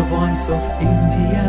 the voice of India.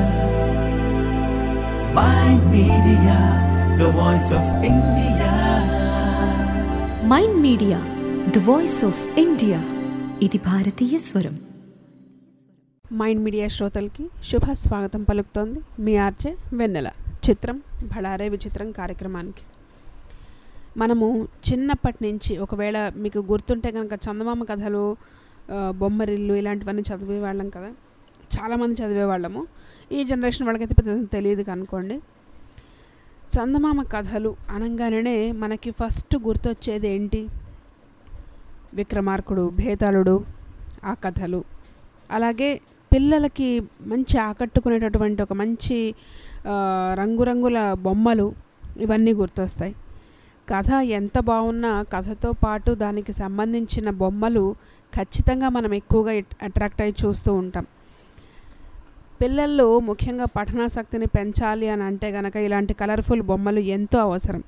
Mind Media, the voice of India. Mind media the voice of India ఇది భారతీయ స్వరం mind media శ్రోతలకి శుభ స్వాగతం పలుకుతోంది మీ ఆర్జే వెన్నెల చిత్రం భళారే విచిత్రం కార్యక్రమానికి మనము చిన్నప్పటి నుంచి ఒకవేళ మీకు గుర్తుంటే కనుక చందమామ కథలు ఆ, బొమ్మరిల్లు ఇలాంటివన్నీ చదివేవాళ్ళం కదా చాలామంది చదివేవాళ్ళము ఈ జనరేషన్ వాళ్ళకైతే పెద్ద తెలియదు కనుకోండి చందమామ కథలు అనగానే మనకి ఫస్ట్ గుర్తొచ్చేది ఏంటి విక్రమార్కుడు భేతాళుడు ఆ కథలు అలాగే పిల్లలకి మంచి ఆకట్టుకునేటటువంటి ఒక మంచి ఆ, రంగురంగుల బొమ్మలు ఇవన్నీ గుర్తొస్తాయి కథ ఎంత బాగున్నా కథతో పాటు దానికి సంబంధించిన బొమ్మలు ఖచ్చితంగా మనం ఎక్కువగా అట్రాక్ట్ అయ్యి చూస్తూ ఉంటాం పిల్లల్లో ముఖ్యంగా పఠనాసక్తిని పెంచాలి అని అంటే గనక ఇలాంటి కలర్ఫుల్ బొమ్మలు ఎంతో అవసరం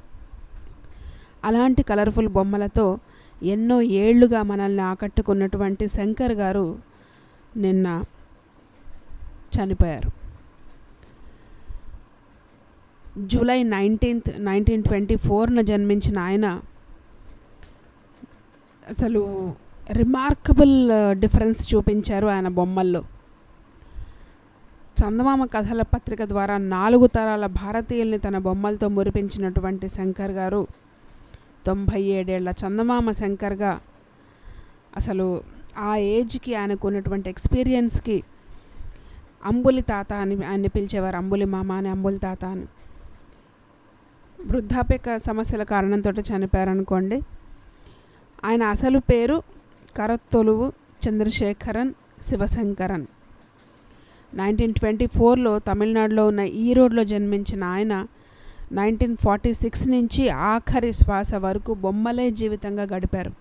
అలాంటి కలర్ఫుల్ బొమ్మలతో ఎన్నో ఏళ్లుగా మనల్ని ఆకట్టుకున్నటువంటి శంకర్ గారు నిన్న చనిపోయారు జూలై నైన్టీన్త్ నైన్టీన్ ట్వంటీ ఫోర్న జన్మించిన ఆయన అసలు రిమార్కబుల్ డిఫరెన్స్ చూపించారు ఆయన బొమ్మల్లో చందమామ కథల పత్రిక ద్వారా నాలుగు తరాల భారతీయుల్ని తన బొమ్మలతో మురిపించినటువంటి శంకర్ గారు తొంభై ఏడేళ్ల చందమామ శంకర్గా అసలు ఆ ఏజ్కి ఆయనకు ఉన్నటువంటి ఎక్స్పీరియన్స్కి అంబులి తాత అని ఆయన్ని పిలిచేవారు అంబులి మామ అని అంబులి తాత అని వృద్ధాప్యక సమస్యల కారణంతో చనిపోయారనుకోండి ఆయన అసలు పేరు కరత్తొలువు చంద్రశేఖరన్ శివశంకరన్ నైన్టీన్ ట్వంటీ ఫోర్లో తమిళనాడులో ఉన్న ఈరోడ్లో జన్మించిన ఆయన నైన్టీన్ ఫార్టీ సిక్స్ నుంచి ఆఖరి శ్వాస వరకు బొమ్మలే జీవితంగా గడిపారు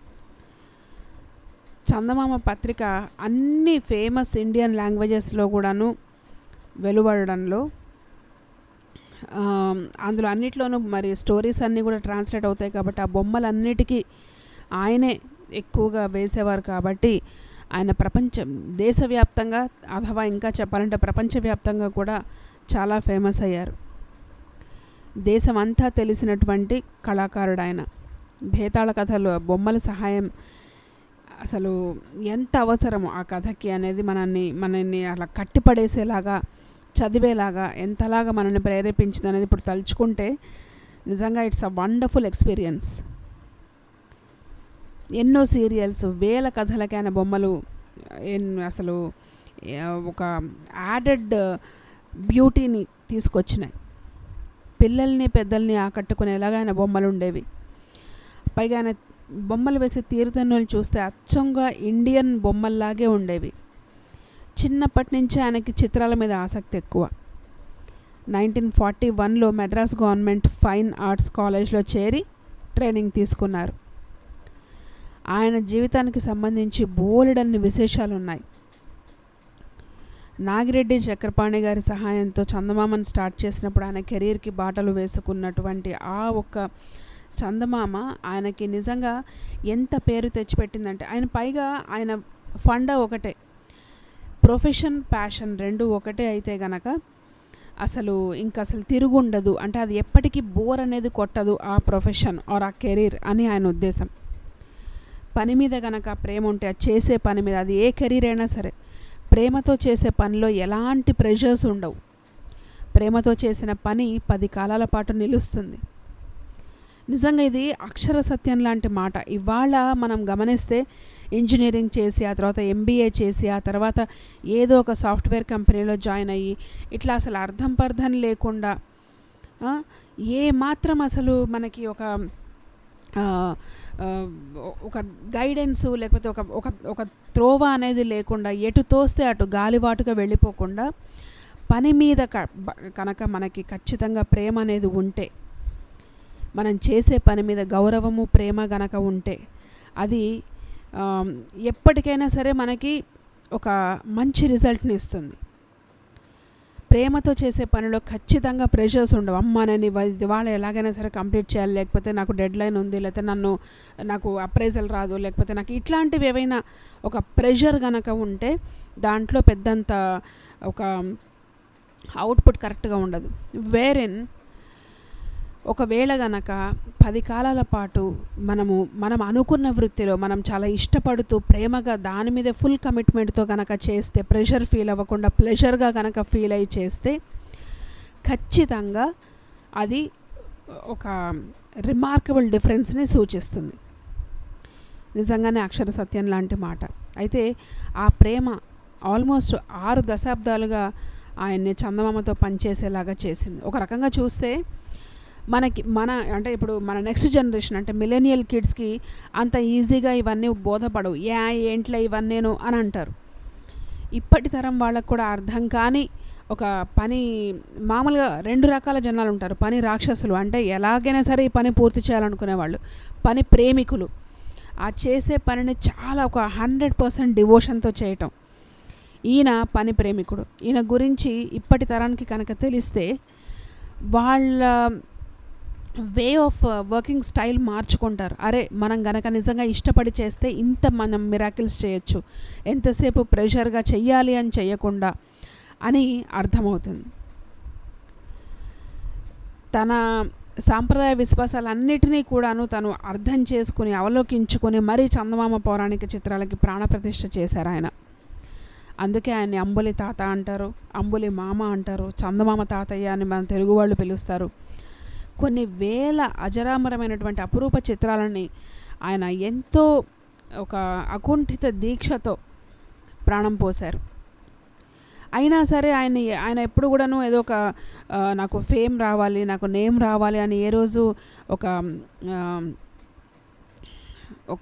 చందమామ పత్రిక అన్ని ఫేమస్ ఇండియన్ లాంగ్వేజెస్లో కూడాను వెలువడడంలో ఆ, అందులో అన్నిట్లోనూ మరి స్టోరీస్ అన్నీ కూడా ట్రాన్స్లేట్ అవుతాయి కాబట్టి ఆ బొమ్మలన్నిటికీ ఆయనే ఎక్కువగా వేసేవారు కాబట్టి ఆయన ప్రపంచం దేశవ్యాప్తంగా అథవా ఇంకా చెప్పాలంటే ప్రపంచవ్యాప్తంగా కూడా చాలా ఫేమస్ అయ్యారు దేశమంతా తెలిసినటువంటి కళాకారుడు ఆయన భేతాళ కథలు ఆ బొమ్మల సహాయం అసలు ఎంత అవసరమో ఆ కథకి అనేది మనల్ని మనల్ని అలా కట్టిపడేసేలాగా చదివేలాగా ఎంతలాగా మనల్ని ప్రేరేపించింది అనేది ఇప్పుడు తలుచుకుంటే నిజంగా ఇట్స్ అ వండర్ఫుల్ ఎక్స్పీరియన్స్ ఎన్నో సీరియల్స్ వేల కథలకి ఆయన బొమ్మలు ఎన్- అసలు ఆ, ఒక యాడెడ్ బ్యూటీని తీసుకొచ్చినాయి పిల్లల్ని పెద్దల్ని ఆకట్టుకునేలాగా ఆయన బొమ్మలు ఉండేవి పైగా ఆయన బొమ్మలు వేసే తీరుతెన్నులు చూస్తే అచ్చంగా ఇండియన్ బొమ్మల్లాగే ఉండేవి చిన్నప్పటి నుంచి ఆయనకి చిత్రాల మీద ఆసక్తి ఎక్కువ నైన్టీన్ ఫార్టీ వన్లో మెడ్రాస్ గవర్నమెంట్ ఫైన్ ఆర్ట్స్ కాలేజ్లో చేరి ట్రైనింగ్ తీసుకున్నారు ఆయన జీవితానికి సంబంధించి బోలెడన్ని విశేషాలు ఉన్నాయి నాగిరెడ్డి చక్రపాణి గారి సహాయంతో చందమామను స్టార్ట్ చేసినప్పుడు ఆయన కెరీర్కి బాటలు వేసుకున్నటువంటి ఆ ఒక్క చందమామ ఆయనకి నిజంగా ఎంత పేరు తెచ్చిపెట్టిందంటే ఆయన పైగా ఆయన ఫండ ఒకటే ప్రొఫెషన్ ప్యాషన్ రెండు ఒకటే అయితే గనక అసలు ఇంకా అసలు తిరుగుండదు అంటే అది ఎప్పటికీ బోర్ అనేది కొట్టదు ఆ ప్రొఫెషన్ ఆర్ ఆ కెరీర్ అని ఆయన ఉద్దేశం పని మీద గనక ప్రేమ ఉంటే అది చేసే పని మీద అది ఏ కెరీర్ అయినా సరే ప్రేమతో చేసే పనిలో ఎలాంటి ప్రెషర్స్ ఉండవు ప్రేమతో చేసిన పని పది కాలాల పాటు నిలుస్తుంది నిజంగా ఇది అక్షర సత్యం లాంటి మాట ఇవాళ మనం గమనిస్తే ఇంజనీరింగ్ చేసి ఆ తర్వాత ఎంబీఏ చేసి ఆ తర్వాత ఏదో ఒక సాఫ్ట్వేర్ కంపెనీలో జాయిన్ అయ్యి ఇట్లా అసలు అర్థం పర్థం లేకుండా ఆ, ఏ మాత్రం అసలు మనకి ఒక ఆ, ఆ, ఒక గైడెన్స్ లేకపోతే ఒక ఒక ఒక త్రోవ అనేది లేకుండా ఎటు తోస్తే అటు గాలివాటుగా వెళ్ళిపోకుండా పని మీద క- బ- కనుక మనకి ఖచ్చితంగా ప్రేమ అనేది ఉంటే మనం చేసే పని మీద గౌరవము ప్రేమ గనక ఉంటే అది ఆ, ఎప్పటికైనా సరే మనకి ఒక మంచి రిజల్ట్ని ఇస్తుంది ప్రేమతో చేసే పనిలో ఖచ్చితంగా ప్రెషర్స్ ఉండవు అమ్మ నేను ఇవ- ఇవాళ ఎలాగైనా సరే కంప్లీట్ చేయాలి లేకపోతే నాకు డెడ్ లైన్ ఉంది లేకపోతే నన్ను నాకు అప్రైజల్ రాదు లేకపోతే నాకు ఇట్లాంటివి ఏవైనా ఒక ప్రెషర్ గనక ఉంటే దాంట్లో పెద్దంత ఒక అవుట్పుట్ కరెక్ట్గా ఉండదు వేరెన్ ఒకవేళ గనక పది కాలాల పాటు మనము మనం అనుకున్న వృత్తిలో మనం చాలా ఇష్టపడుతూ ప్రేమగా దాని మీద ఫుల్ కమిట్మెంట్తో గనక చేస్తే ప్రెషర్ ఫీల్ అవ్వకుండా ప్లెజర్గా గనక ఫీల్ అయ్యి చేస్తే ఖచ్చితంగా అది ఒక రిమార్కబుల్ డిఫరెన్స్ని సూచిస్తుంది నిజంగానే అక్షర సత్యం లాంటి మాట అయితే ఆ ప్రేమ ఆల్మోస్ట్ ఆరు దశాబ్దాలుగా ఆయన్ని చందమామతో పనిచేసేలాగా చేసింది ఒక రకంగా చూస్తే మనకి మన అంటే ఇప్పుడు మన నెక్స్ట్ జనరేషన్ అంటే మిలేనియల్ కిడ్స్కి అంత ఈజీగా ఇవన్నీ బోధపడవు యా ఏంట్లే ఇవన్నీను అని అంటారు ఇప్పటి తరం వాళ్ళకు కూడా అర్థం కాని ఒక పని మామూలుగా రెండు రకాల జనాలు ఉంటారు పని రాక్షసులు అంటే ఎలాగైనా సరే ఈ పని పూర్తి చేయాలనుకునే వాళ్ళు పని ప్రేమికులు ఆ చేసే పనిని చాలా ఒక హండ్రెడ్ పర్సెంట్ డివోషన్తో చేయటం ఈయన పని ప్రేమికుడు ఈయన గురించి ఇప్పటి తరానికి కనుక తెలిస్తే వాళ్ళ వే ఆఫ్ వర్కింగ్ స్టైల్ మార్చుకుంటారు అరే మనం గనక నిజంగా ఇష్టపడి చేస్తే ఇంత మనం మిరాకిల్స్ చేయొచ్చు ఎంతసేపు ప్రెషర్గా చెయ్యాలి అని చెయ్యకుండా అని అర్థమవుతుంది తన సాంప్రదాయ విశ్వాసాలన్నిటినీ కూడాను తను అర్థం చేసుకుని అవలోకించుకొని మరీ చందమామ పౌరాణిక చిత్రాలకి ప్రాణప్రతిష్ఠ చేశారు ఆయన అందుకే ఆయన్ని అంబులి తాత అంటారు అంబులి మామ అంటారు చందమామ తాతయ్య అని మన తెలుగు వాళ్ళు పిలుస్తారు కొన్ని వేల అజరామరమైనటువంటి అపురూప చిత్రాలని ఆయన ఎంతో ఒక అకుంఠిత దీక్షతో ప్రాణం పోశారు అయినా సరే ఆయన ఆయన ఎప్పుడు కూడాను ఏదో ఒక ఆ, నాకు ఫేమ్ రావాలి నాకు నేమ్ రావాలి అని ఏ రోజు ఒక ఆ, ఒక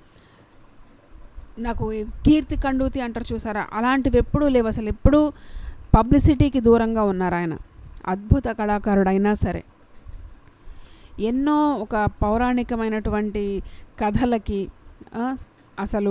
నాకు ఈ కీర్తి కండూతి అంటారు చూసారా అలాంటివి ఎప్పుడూ లేవు అసలు ఎప్పుడూ పబ్లిసిటీకి దూరంగా ఉన్నారు ఆయన అద్భుత కళాకారుడు అయినా సరే ఎన్నో ఒక పౌరాణికమైనటువంటి కథలకి ఆ, అసలు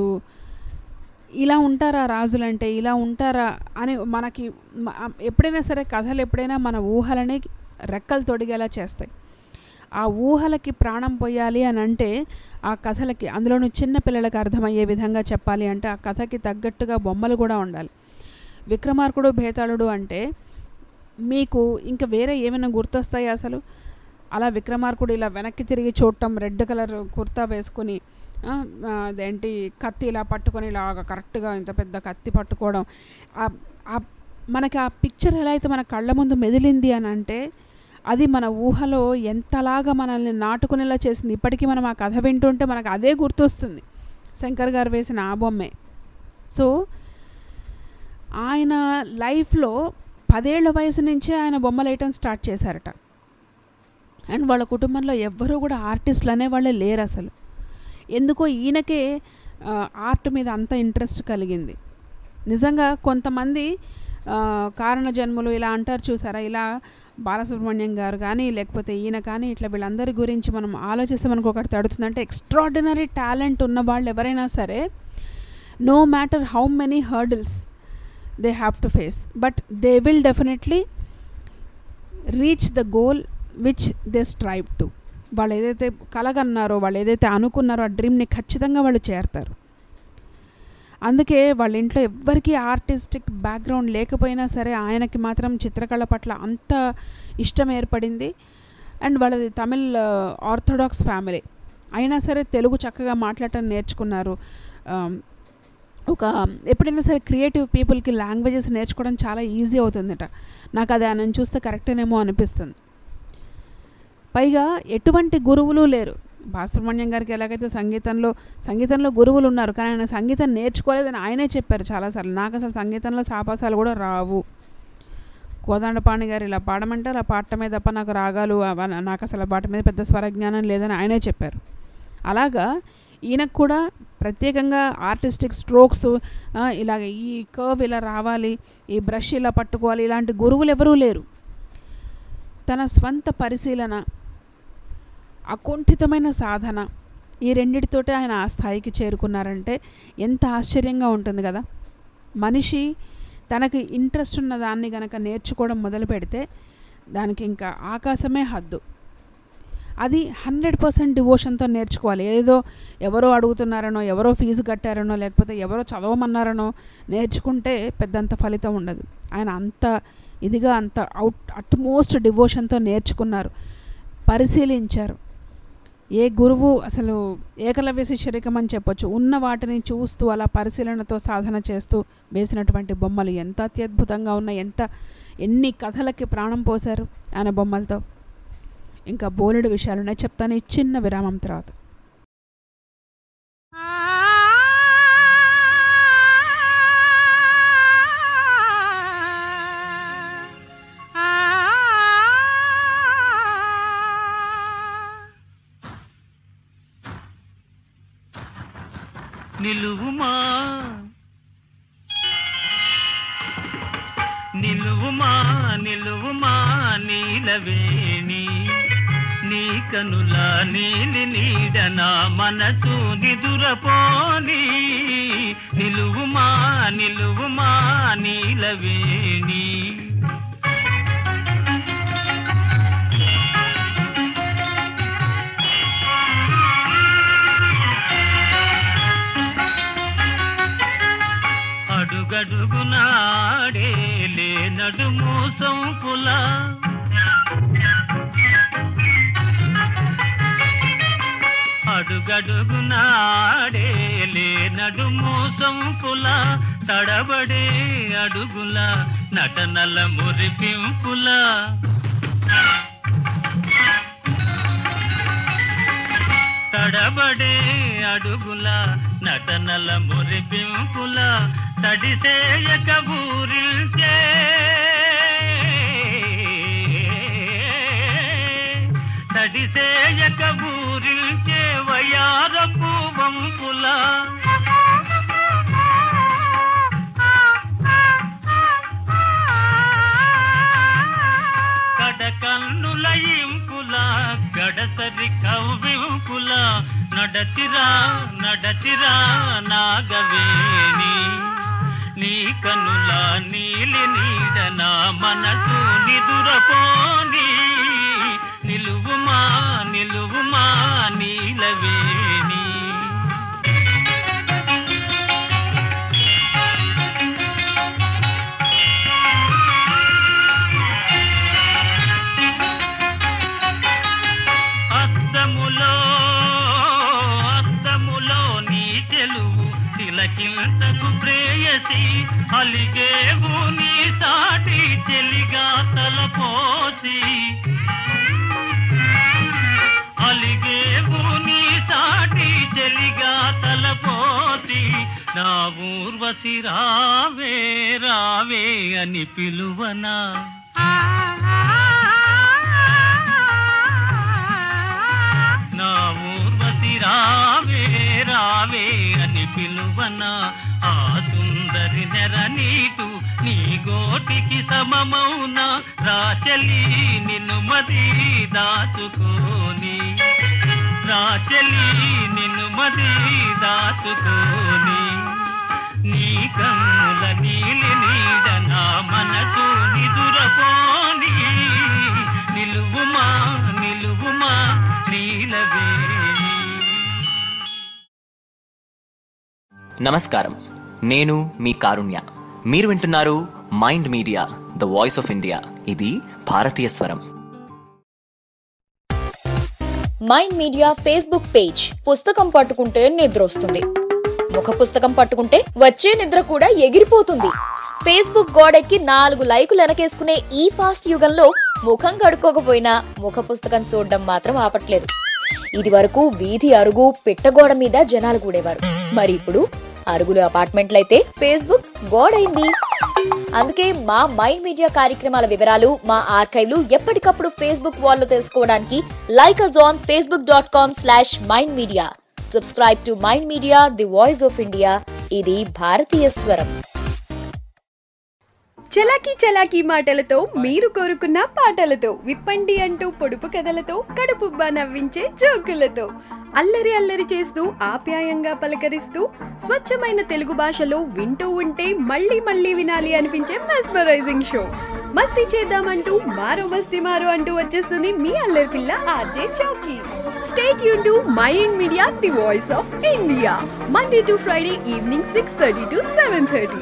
ఇలా ఉంటారా రాజులంటే ఇలా ఉంటారా అని మనకి మ- ఎప్పుడైనా సరే కథలు ఎప్పుడైనా మన ఊహలని రెక్కలు తొడిగేలా చేస్తాయి ఆ ఊహలకి ప్రాణం పోయాలి అని అంటే ఆ కథలకి అందులోనూ చిన్న పిల్లలకు అర్థమయ్యే విధంగా చెప్పాలి అంటే ఆ కథకి తగ్గట్టుగా బొమ్మలు కూడా ఉండాలి విక్రమార్కుడు భేతాళుడు అంటే మీకు ఇంకా వేరే ఏమైనా గుర్తొస్తాయి అసలు అలా విక్రమార్కుడు ఇలా వెనక్కి తిరిగి చూడటం రెడ్ కలర్ కుర్తా వేసుకుని ఆ, ఆ, అదేంటి కత్తి ఇలా పట్టుకొని ఇలాగ కరెక్ట్గా ఇంత పెద్ద కత్తి పట్టుకోవడం ఆ- ఆ మనకి ఆ పిక్చర్ ఎలా అయితే మన కళ్ళ ముందు మెదిలింది అని అంటే అది మన ఊహలో ఎంతలాగా మనల్ని నాటుకునేలా చేసింది ఇప్పటికీ మనం ఆ కథ వింటుంటే మనకు అదే గుర్తొస్తుంది శంకర్ గారు వేసిన ఆ బొమ్మే సో ఆయన లైఫ్లో పదేళ్ల వయసు నుంచే ఆయన బొమ్మలు వేయటం స్టార్ట్ చేశారట అండ్ వాళ్ళ కుటుంబంలో ఎవ్వరూ కూడా ఆర్టిస్టులు అనేవాళ్ళే లేరు అసలు ఎందుకో ఈయనకే ఆ, ఆర్ట్ మీద అంత ఇంట్రెస్ట్ కలిగింది నిజంగా కొంతమంది ఆ, కారణ జన్ములు ఇలా అంటారు చూసారా ఇలా బాలసుబ్రహ్మణ్యం గారు కానీ లేకపోతే ఈయన కానీ ఇట్లా వీళ్ళందరి గురించి మనం ఆలోచిస్తే మనకు ఒకటి తడుతుందంటే ఎక్స్ట్రాడినరీ టాలెంట్ ఉన్న వాళ్ళు ఎవరైనా సరే no matter how many hurdles they have to face but they will definitely reach the goal which they strive to వాళ్ళు ఏదైతే కలగన్నారో వాళ్ళు ఏదైతే అనుకున్నారో ఆ డ్రీమ్ని ఖచ్చితంగా వాళ్ళు చేరతారు అందుకే వాళ్ళ ఇంట్లో ఎవ్వరికీ ఆర్టిస్టిక్ బ్యాక్గ్రౌండ్ లేకపోయినా సరే ఆయనకి మాత్రం చిత్రకళ పట్ల అంత ఇష్టం ఏర్పడింది అండ్ వాళ్ళది తమిళ్ ఆర్థోడాక్స్ ఫ్యామిలీ అయినా సరే తెలుగు చక్కగా మాట్లాడటం నేర్చుకున్నారు ఆమ్, ఒక ఎప్పుడైనా సరే క్రియేటివ్ పీపుల్కి లాంగ్వేజెస్ నేర్చుకోవడం చాలా ఈజీ అవుతుందట నాకు అది ఆయన చూస్తే కరెక్టేనేమో అనిపిస్తుంది పైగా ఎటువంటి గురువులు లేరు బాలసుబ్రహ్మణ్యం గారికి ఎలాగైతే సంగీతంలో సంగీతంలో గురువులు ఉన్నారు కానీ ఆయన సంగీతం నేర్చుకోలేదని ఆయనే చెప్పారు చాలాసార్లు నాకు అసలు సంగీతంలో సాపాసాలు కూడా రావు కోదండపాణి గారు ఇలా పాడమంటే అలా పాడటమే తప్ప నాకు రాగాలు అవ- నాకు అసలు ఆ పాట మీద పెద్ద స్వరజ్ఞానం లేదని ఆయనే చెప్పారు అలాగా ఈయనకు కూడా ప్రత్యేకంగా ఆర్టిస్టిక్ స్ట్రోక్స్ ఇలాగ ఈ కర్వ్ ఇలా రావాలి ఈ బ్రష్ ఇలా పట్టుకోవాలి ఇలాంటి గురువులు ఎవరూ లేరు తన స్వంత పరిశీలన అకుంఠితమైన సాధన ఈ రెండిటితోటే ఆయన ఆ స్థాయికి చేరుకున్నారంటే ఎంత ఆశ్చర్యంగా ఉంటుంది కదా మనిషి తనకి ఇంట్రెస్ట్ ఉన్న దాన్ని కనుక నేర్చుకోవడం మొదలు పెడితే దానికి ఇంకా ఆకాశమే హద్దు అది హండ్రెడ్ పర్సెంట్ డివోషన్తో నేర్చుకోవాలి ఏదో ఎవరో అడుగుతున్నారనో ఎవరో ఫీజు కట్టారనో లేకపోతే ఎవరో చదవమన్నారనో నేర్చుకుంటే పెద్దంత ఫలితం ఉండదు ఆయన అంత ఇదిగా అంత అవుట్ అట్మోస్ట్ డివోషన్తో నేర్చుకున్నారు పరిశీలించారు ఏ గురువు అసలు ఏకలవ్య శిష్యరికం అని చెప్పొచ్చు ఉన్న వాటిని చూస్తూ అలా పరిశీలనతో సాధన చేస్తూ వేసినటువంటి బొమ్మలు ఎంత అత్యద్భుతంగా ఉన్నాయి ఎంత ఎన్ని కథలకి ప్రాణం పోశారు ఆయన బొమ్మలతో ఇంకా బోలెడు విషయాలు ఉన్నాయి చెప్తాను ఈ చిన్న విరామం తర్వాత నిలువుమా నిలువుమా నిలువుమా నీలవేణి నీ కనుల నీలి నీడ నా మనసు నిదురపోని నిలువుమా నిలువుమా నీలవేణి అడుగడుగునాడేలే నడుము సొంపుల అడుగడుగునాడేలే నడుము సొంపుల తడబడే అడుగుల నటనల మురిపింపుల తడబడే అడుగుల నటనల మురిపింపుల తడిసేయక ఊరిల్చే తడిసేయక ఊరిల్చే వయారపు వంపుల కడకన్నుల ఇంపుల గడసరి కవ్వింపుల నడచిరా నడచిరా నాగవేణి నీ కనుల నీలి నీడ నా మనసు నిదురపోని నిలువుమా నిలువుమా నీలవేణి అద్దములో అద్దములో నీ చెలువు తిలకింతకు ప్రేయసి అలిగేవు నీ సాటి చెలిగా తలపోసి అలిగేవు నీ సాటి చెలిగా తలపోసి నా ఊర్వశి రావే రావే అని పిలువనా నా ఊర్వశి రావే రావే అని పిలువన ఆ సుందరి నెర నీటు నీ గోటికి సమమౌన రాచలి నిన్ను మది దాచుకోని రాచలి నిన్ను మది దాచుకోని నీ కన్నుల నీలి నీడ నా మనసు నిదురపోని నిలువుమా నిలువుమా నీలవేణి నమస్కారం నేను మీ కారుణ్య మీరు వింటున్నారు mind media the voice of India ఇది భారతీయ స్వరం మైండ్ మీడియా ఫేస్బుక్ పేజ్ పుస్తకం పట్టుకుంటే నిద్ర వస్తుంది ముఖ పుస్తకం పట్టుకుంటే వచ్చే నిద్ర కూడా ఎగిరిపోతుంది ఫేస్బుక్ గోడెక్కి నాలుగు లైకులు వెనకేసుకునే ఈ ఫాస్ట్ యుగంలో ముఖం కడుక్కోకపోయినా ముఖ పుస్తకం చూడడం మాత్రం ఆపట్లేదు ఇది వరకు వీధి అరుగు పిట్టగోడ మీద జనాలు కూడేవారు మరి ఇప్పుడు అరుగులు అపార్ట్మెంట్లయితే ఫేస్బుక్ గోడైంది అందుకే మా మైండ్ మీడియా కార్యక్రమాల వివరాలు మా ఆర్కైవ్లు ఎప్పటికప్పుడు ఫేస్బుక్ వాల్లో తెలుసుకోవడానికి like us on Facebook dot com slash mind media subscribe to mind media the voice of India ఇది భారతీయ స్వరం చలాకీ చలాకీ మాటలతో మీరు కోరుకున్న పాటలతో విప్పండి అంటూ పొడుపు కథలతో కడుపుబ్బా నవ్వించే జోకులతో అల్లరి అల్లరి చేస్తూ ఆప్యాయంగా పలకరిస్తూ స్వచ్ఛమైన తెలుగు భాషలో వింటూ ఉంటే మళ్ళీ మళ్ళీ వినాలి అనిపించే మెస్మరైజింగ్ షో మస్తీ చేద్దామంటూ మారో మస్తీ మారో అంటూ వచ్చేస్తుంది మీ అల్లరి పిల్ల ఆర్జే చౌకీ స్టేట్ యూన్ to mind media the voice of India Monday to Friday evening six thirty to seven thirty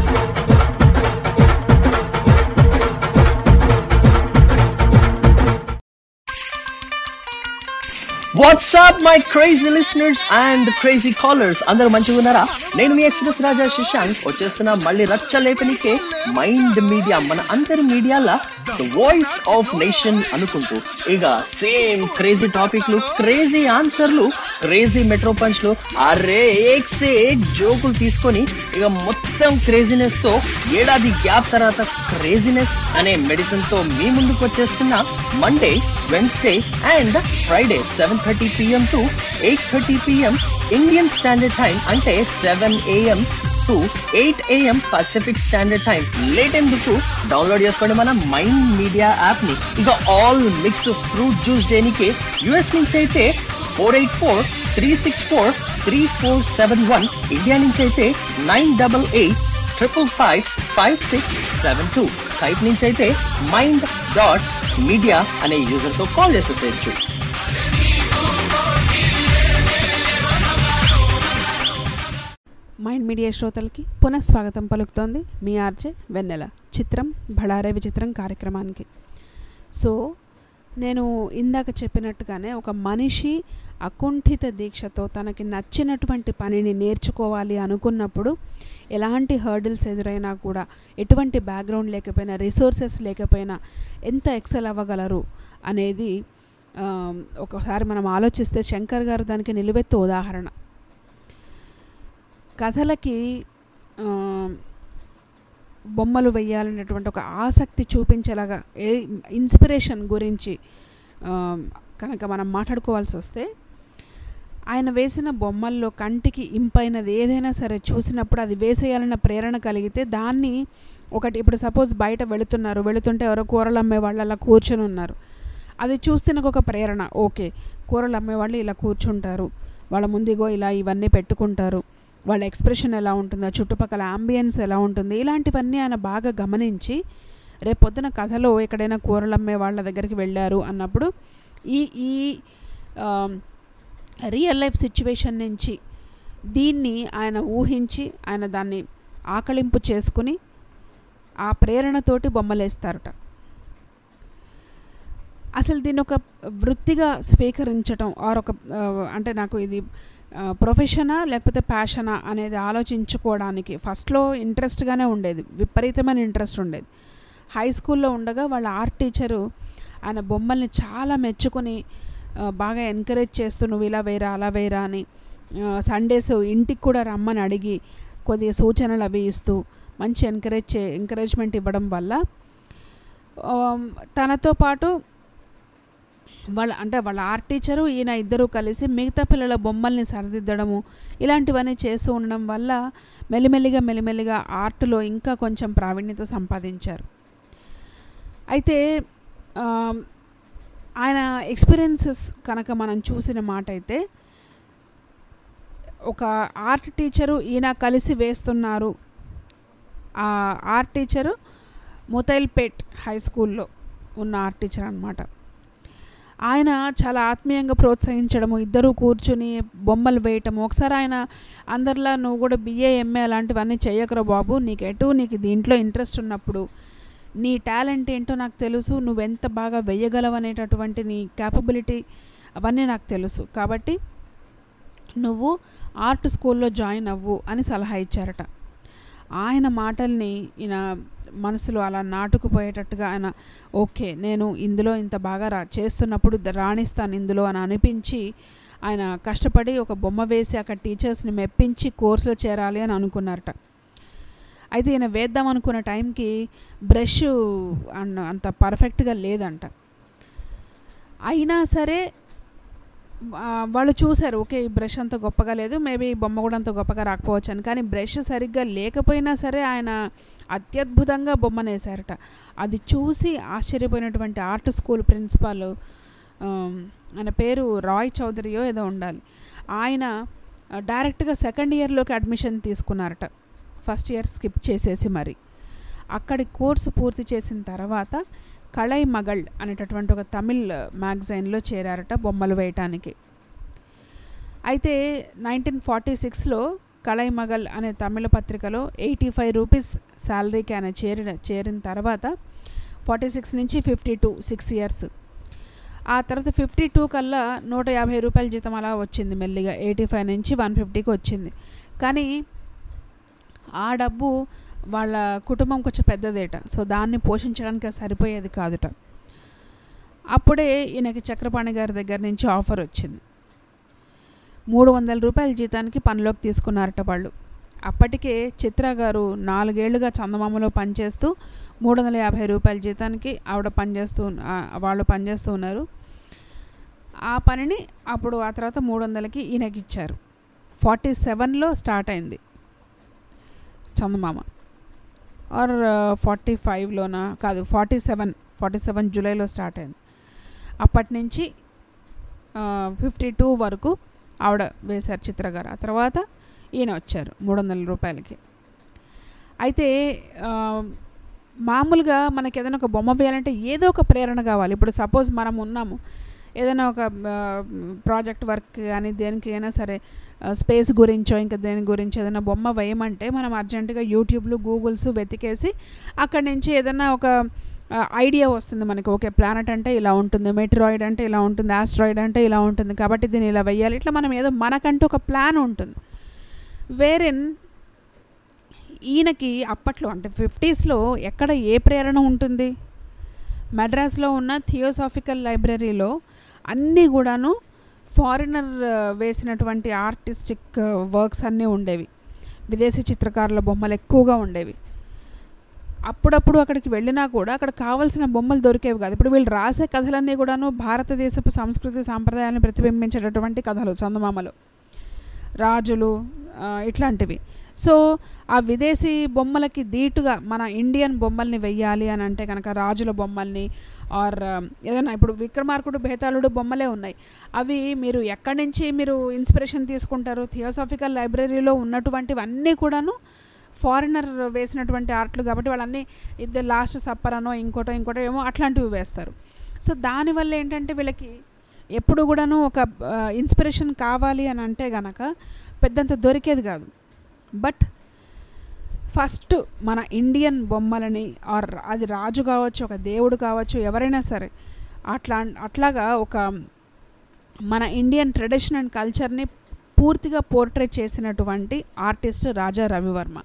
WhatsApp my crazy listeners and crazy callers అందరూ మంచిగా ఉన్నారా నేను మీ ఎక్స్ప్రెస్ రాజా శశాంక్ వచ్చేస్తున్న మళ్ళీ రచ్చ లేపనికే మైండ్ మీడియా మన అందరి మీడియాల వాయిస్ ఆఫ్ నేషన్ అనుకుంటూ ఇక సేమ్ క్రేజీ టాపిక్లు క్రేజీ ఆన్సర్లు క్రేజీ మెట్రో పంచ్లు అరే ఏక్ సే ఏక్ జోకులు తీసుకొని ఇక మొత్తం క్రేజీనెస్ తో ఏడాది గ్యాప్ తర్వాత క్రేజీనెస్ అనే మెడిసిన్ తో మీ ముందుకు వచ్చేస్తున్న Monday Wednesday and Friday seven thirty PM to eight thirty PM Indian standard time అంటే seven AM to eight AM Pacific standard time late ఎందుకు డౌన్లోడ్ చేసుకోండి మన మైండ్ మీడియా యాప్ ని ఇక ఆల్ మిక్స్ ఫ్రూట్ జ్యూస్ చేయడానికి US నుంచి అయితే four eight four three six four three four seven one India నుంచి అయితే nine double eight triple five five six seven two Skype నుంచి అయితే మైండ్ డాట్ మీడియా అనే యూజర్ తో కాల్ చేసేసేయచ్చు మైండ్ మీడియా శ్రోతలకి పునఃస్వాగతం పలుకుతోంది మీ ఆర్జే వెన్నెల చిత్రం బళారే విచిత్రం కార్యక్రమానికి సో నేను ఇందాక చెప్పినట్టుగానే ఒక మనిషి అకుంఠిత దీక్షతో తనకి నచ్చినటువంటి పనిని నేర్చుకోవాలి అనుకున్నప్పుడు ఎలాంటి హర్డిల్స్ ఎదురైనా కూడా ఎటువంటి బ్యాక్గ్రౌండ్ లేకపోయినా రిసోర్సెస్ లేకపోయినా ఎంత ఎక్సెల్ అవ్వగలరు అనేది ఆ, ఒకసారి మనం ఆలోచిస్తే శంకర్ గారు దానికి నిలువెత్తు ఉదాహరణ కథలకి ఆ, బొమ్మలు వెయ్యాలనేటువంటి ఒక ఆసక్తి చూపించేలాగా ఏ ఇన్స్పిరేషన్ గురించి ఆ, కనుక మనం మాట్లాడుకోవాల్సి వస్తే ఆయన వేసిన బొమ్మల్లో కంటికి ఇంపైనది ఏదైనా సరే చూసినప్పుడు అది వేసేయాలన్న ప్రేరణ కలిగితే దాన్ని ఒకటి ఇప్పుడు సపోజ్ బయట వెళుతున్నారు వెళుతుంటే ఎవరో కూరలు అమ్మే వాళ్ళు అలా కూర్చొని ఉన్నారు అది చూస్తే నాకు ఒక ప్రేరణ ఓకే కూరలు అమ్మేవాళ్ళు ఇలా కూర్చుంటారు వాళ్ళ ముందుగో ఇలా ఇవన్నీ పెట్టుకుంటారు వాళ్ళ ఎక్స్ప్రెషన్ ఎలా ఉంటుంది ఆ చుట్టుపక్కల అంబియన్స్ ఎలా ఉంటుంది ఇలాంటివన్నీ ఆయన బాగా గమనించి రేపు పొద్దున కథలో ఎక్కడైనా కూరలు అమ్మే వాళ్ళ దగ్గరికి వెళ్ళారు అన్నప్పుడు ఈ ఈ రియల్ లైఫ్ సిచ్యువేషన్ నుంచి దీన్ని ఆయన ఊహించి ఆయన దాన్ని ఆకలింపు చేసుకుని ఆ ప్రేరణతోటి బొమ్మలేస్తారట అసలు దీన్ని ఒక వృత్తిగా స్వీకరించటం ఆర్ ఒక ఆ, అంటే నాకు ఇది ప్రొఫెషనా లేకపోతే ప్యాషనా అనేది ఆలోచించుకోవడానికి ఫస్ట్లో ఇంట్రెస్ట్గానే ఉండేది విపరీతమైన ఇంట్రెస్ట్ ఉండేది హై స్కూల్లో ఉండగా వాళ్ళ ఆర్ట్ టీచరు ఆయన బొమ్మల్ని చాలా మెచ్చుకొని ఆ, బాగా ఎంకరేజ్ చేస్తూ నువ్వు ఇలా వేరా అలా వేరా అని సండేస్ ఇంటికి కూడా రమ్మని అడిగి కొద్దిగా సూచనలు అవి ఇస్తూ మంచి ఎంకరేజ్ చే ఎంకరేజ్మెంట్ ఇవ్వడం వల్ల ఆ, తనతో పాటు వాళ్ళ అంటే వాళ్ళ ఆర్ట్ టీచరు ఈయన ఇద్దరు కలిసి మిగతా పిల్లల బొమ్మల్ని సరిదిద్దడము ఇలాంటివన్నీ చేస్తూ ఉండడం వల్ల మెల్లిమెల్లిగా మెల్లిమెల్లిగా ఆర్ట్లో ఇంకా కొంచెం ప్రావీణ్యత సంపాదించారు అయితే ఆ, ఆయన ఎక్స్పీరియన్సెస్ కనుక మనం చూసిన మాట అయితే ఒక ఆర్ట్ టీచరు ఈయన కలిసి వేస్తున్నారు ఆ ఆర్ట్ టీచరు ముతైల్పేట్ హై స్కూల్లో ఉన్న ఆర్ట్ టీచర్ అనమాట ఆయన చాలా ఆత్మీయంగా ప్రోత్సహించడము ఇద్దరు కూర్చుని బొమ్మలు వేయటము ఒకసారి ఆయన అందరిలా నువ్వు కూడా బిఏ ఎంఏ అలాంటివన్నీ చేయకరా బాబు నీకు ఎటు నీకు దీంట్లో ఇంట్రెస్ట్ ఉన్నప్పుడు నీ టాలెంట్ ఏంటో నాకు తెలుసు నువ్వెంత బాగా వేయగలవు అనేటటువంటి నీ క్యాపబిలిటీ అవన్నీ నాకు తెలుసు కాబట్టి నువ్వు ఆర్ట్ స్కూల్లో జాయిన్ అవ్వు అని సలహా ఇచ్చారట ఆయన మాటల్ని ఈయన మనసులో అలా నాటుకుపోయేటట్టుగా ఆయన ఓకే నేను ఇందులో ఇంత బాగా రా చేస్తున్నప్పుడు ద- రాణిస్తాను ఇందులో అని అనిపించి ఆయన కష్టపడి ఒక బొమ్మ వేసి అక్కడ టీచర్స్ని మెప్పించి కోర్సులో చేరాలి అని అనుకున్నారట అయితే ఈయన వేద్దాం అనుకున్న టైంకి బ్రష్ అన్న అంత పర్ఫెక్ట్గా లేదంట అయినా సరే ఆ, వాళ్ళు చూశారు ఓకే ఈ బ్రష్ అంత గొప్పగా లేదు మేబీ ఈ బొమ్మ కూడా అంత గొప్పగా రాకపోవచ్చు అని కానీ బ్రష్ సరిగ్గా లేకపోయినా సరే ఆయన అత్యద్భుతంగా బొమ్మనేశారట అది చూసి ఆశ్చర్యపోయినటువంటి ఆర్ట్ స్కూల్ ప్రిన్సిపాల్ ఆయన పేరు రాయ్ చౌదరియో ఏదో ఉండాలి ఆయన ఆ, డైరెక్ట్గా సెకండ్ ఇయర్లోకి అడ్మిషన్ తీసుకున్నారట ఫస్ట్ ఇయర్ స్కిప్ చేసేసి మరి అక్కడి కోర్సు పూర్తి చేసిన తర్వాత కళై మగళ్ అనేటటువంటి ఒక తమిళ్ మ్యాగజైన్లో చేరారట బొమ్మలు వేయటానికి అయితే నైన్టీన్ ఫార్టీ సిక్స్లో కళై మగల్ అనే తమిళ పత్రికలో ఎయిటీ ఫైవ్ రూపీస్ శాలరీకి ఆయన చేరిన చేరిన తర్వాత ఫార్టీ సిక్స్ నుంచి ఫిఫ్టీ టూ సిక్స్ ఇయర్స్ ఆ తర్వాత ఫిఫ్టీ టూ కల్లా నూట యాభై రూపాయల జీతం అలా వచ్చింది మెల్లిగా ఎయిటీ ఫైవ్ నుంచి వన్ ఫిఫ్టీకి వచ్చింది కానీ ఆ డబ్బు వాళ్ళ కుటుంబం కొంచెం పెద్దదేట సో దాన్ని పోషించడానికి అది సరిపోయేది కాదుట అప్పుడే ఈయనకి చక్రపాణి గారి దగ్గర నుంచి ఆఫర్ వచ్చింది మూడు వందల రూపాయల జీతానికి పనిలోకి తీసుకున్నారట వాళ్ళు అప్పటికే చిత్ర గారు నాలుగేళ్లుగా చందమామలో పనిచేస్తూ మూడు వందల యాభై రూపాయల జీతానికి ఆవిడ పనిచేస్తూ ఉన్న- ఆ, వాళ్ళు పనిచేస్తూ ఉన్నారు ఆ పనిని అప్పుడు ఆ తర్వాత మూడు వందలకి ఈయనకి ఇచ్చారు ఫార్టీ సెవెన్లో స్టార్ట్ అయింది చందమామ ఆర్ ఫార్టీ ఫైవ్లోనా కాదు ఫార్టీ సెవెన్ ఫార్టీ సెవెన్ జూలైలో స్టార్ట్ అయింది అప్పటి నుంచి ఫిఫ్టీ టూ వరకు ఆవిడ వేశారు చిత్ర గారు ఆ తర్వాత ఈయన వచ్చారు మూడు వందల రూపాయలకి అయితే ఆ, మామూలుగా మనకి ఏదైనా ఒక బొమ్మ వేయాలంటే ఏదో ఒక ప్రేరణ కావాలి ఇప్పుడు సపోజ్ మనం ఉన్నాము ఏదైనా ఒక ప్రాజెక్ట్ వర్క్ కానీ దేనికి అయినా సరే స్పేస్ గురించో ఇంకా దేని గురించి ఏదైనా బొమ్మ వేయమంటే మనం అర్జెంటుగా యూట్యూబ్లు గూగుల్స్ వెతికేసి అక్కడి నుంచి ఏదైనా ఒక ఐడియా వస్తుంది మనకి ఓకే ప్లానెట్ అంటే ఇలా ఉంటుంది మెట్రాయిడ్ అంటే ఇలా ఉంటుంది ఆస్ట్రాయిడ్ అంటే ఇలా ఉంటుంది కాబట్టి దీన్ని ఇలా వెయ్యాలి ఇట్లా మనం ఏదో మనకంటూ ఒక ప్లాన్ ఉంటుంది వేరెన్ ఈయనకి అప్పట్లో అంటే ఫిఫ్టీస్లో ఎక్కడ ఏ ప్రేరణ ఉంటుంది మద్రాస్లో ఉన్న థియోసాఫికల్ లైబ్రరీలో అన్నీ కూడాను ఫారినర్ వేసినటువంటి ఆర్టిస్టిక్ వర్క్స్ అన్నీ ఉండేవి విదేశీ చిత్రకారుల బొమ్మలు ఎక్కువగా ఉండేవి అప్పుడప్పుడు అక్కడికి వెళ్ళినా కూడా అక్కడ కావాల్సిన బొమ్మలు దొరికేవి కాదు ఇప్పుడు వీళ్ళు రాసే కథలన్నీ కూడాను భారతదేశపు సంస్కృతి సాంప్రదాయాలను ప్రతిబింబించేటటువంటి కథలు చందమామలు రాజులు ఆ, ఇట్లాంటివి సో ఆ విదేశీ బొమ్మలకి ధీటుగా మన ఇండియన్ బొమ్మల్ని వెయ్యాలి అని అంటే కనుక రాజుల బొమ్మల్ని ఆర్ ఏదైనా ఇప్పుడు విక్రమార్కుడు బేతాళుడు బొమ్మలే ఉన్నాయి అవి మీరు ఎక్కడి నుంచి మీరు ఇన్స్పిరేషన్ తీసుకుంటారు థియోసాఫికల్ లైబ్రరీలో ఉన్నటువంటివన్నీ కూడాను ఫారినర్ వేసినటువంటి ఆర్ట్లు కాబట్టి వాళ్ళన్నీ ఇద్దరు లాస్ట్ సప్పర్ అనో ఇంకోటో ఇంకోటో ఏమో అట్లాంటివి వేస్తారు సో దానివల్ల ఏంటంటే వీళ్ళకి ఎప్పుడు కూడాను ఒక ఇన్స్పిరేషన్ కావాలి అని అంటే గనక పెద్దంత దొరికేది కాదు బట్ ఫస్ట్ మన ఇండియన్ బొమ్మలని ఆర్ అది రాజు కావచ్చు ఒక దేవుడు కావచ్చు ఎవరైనా సరే అట్లా అట్లాగా ఒక మన ఇండియన్ ట్రెడిషన్ అండ్ కల్చర్ని పూర్తిగా పోర్ట్రేట్ చేసినటువంటి ఆర్టిస్ట్ రాజా రవివర్మ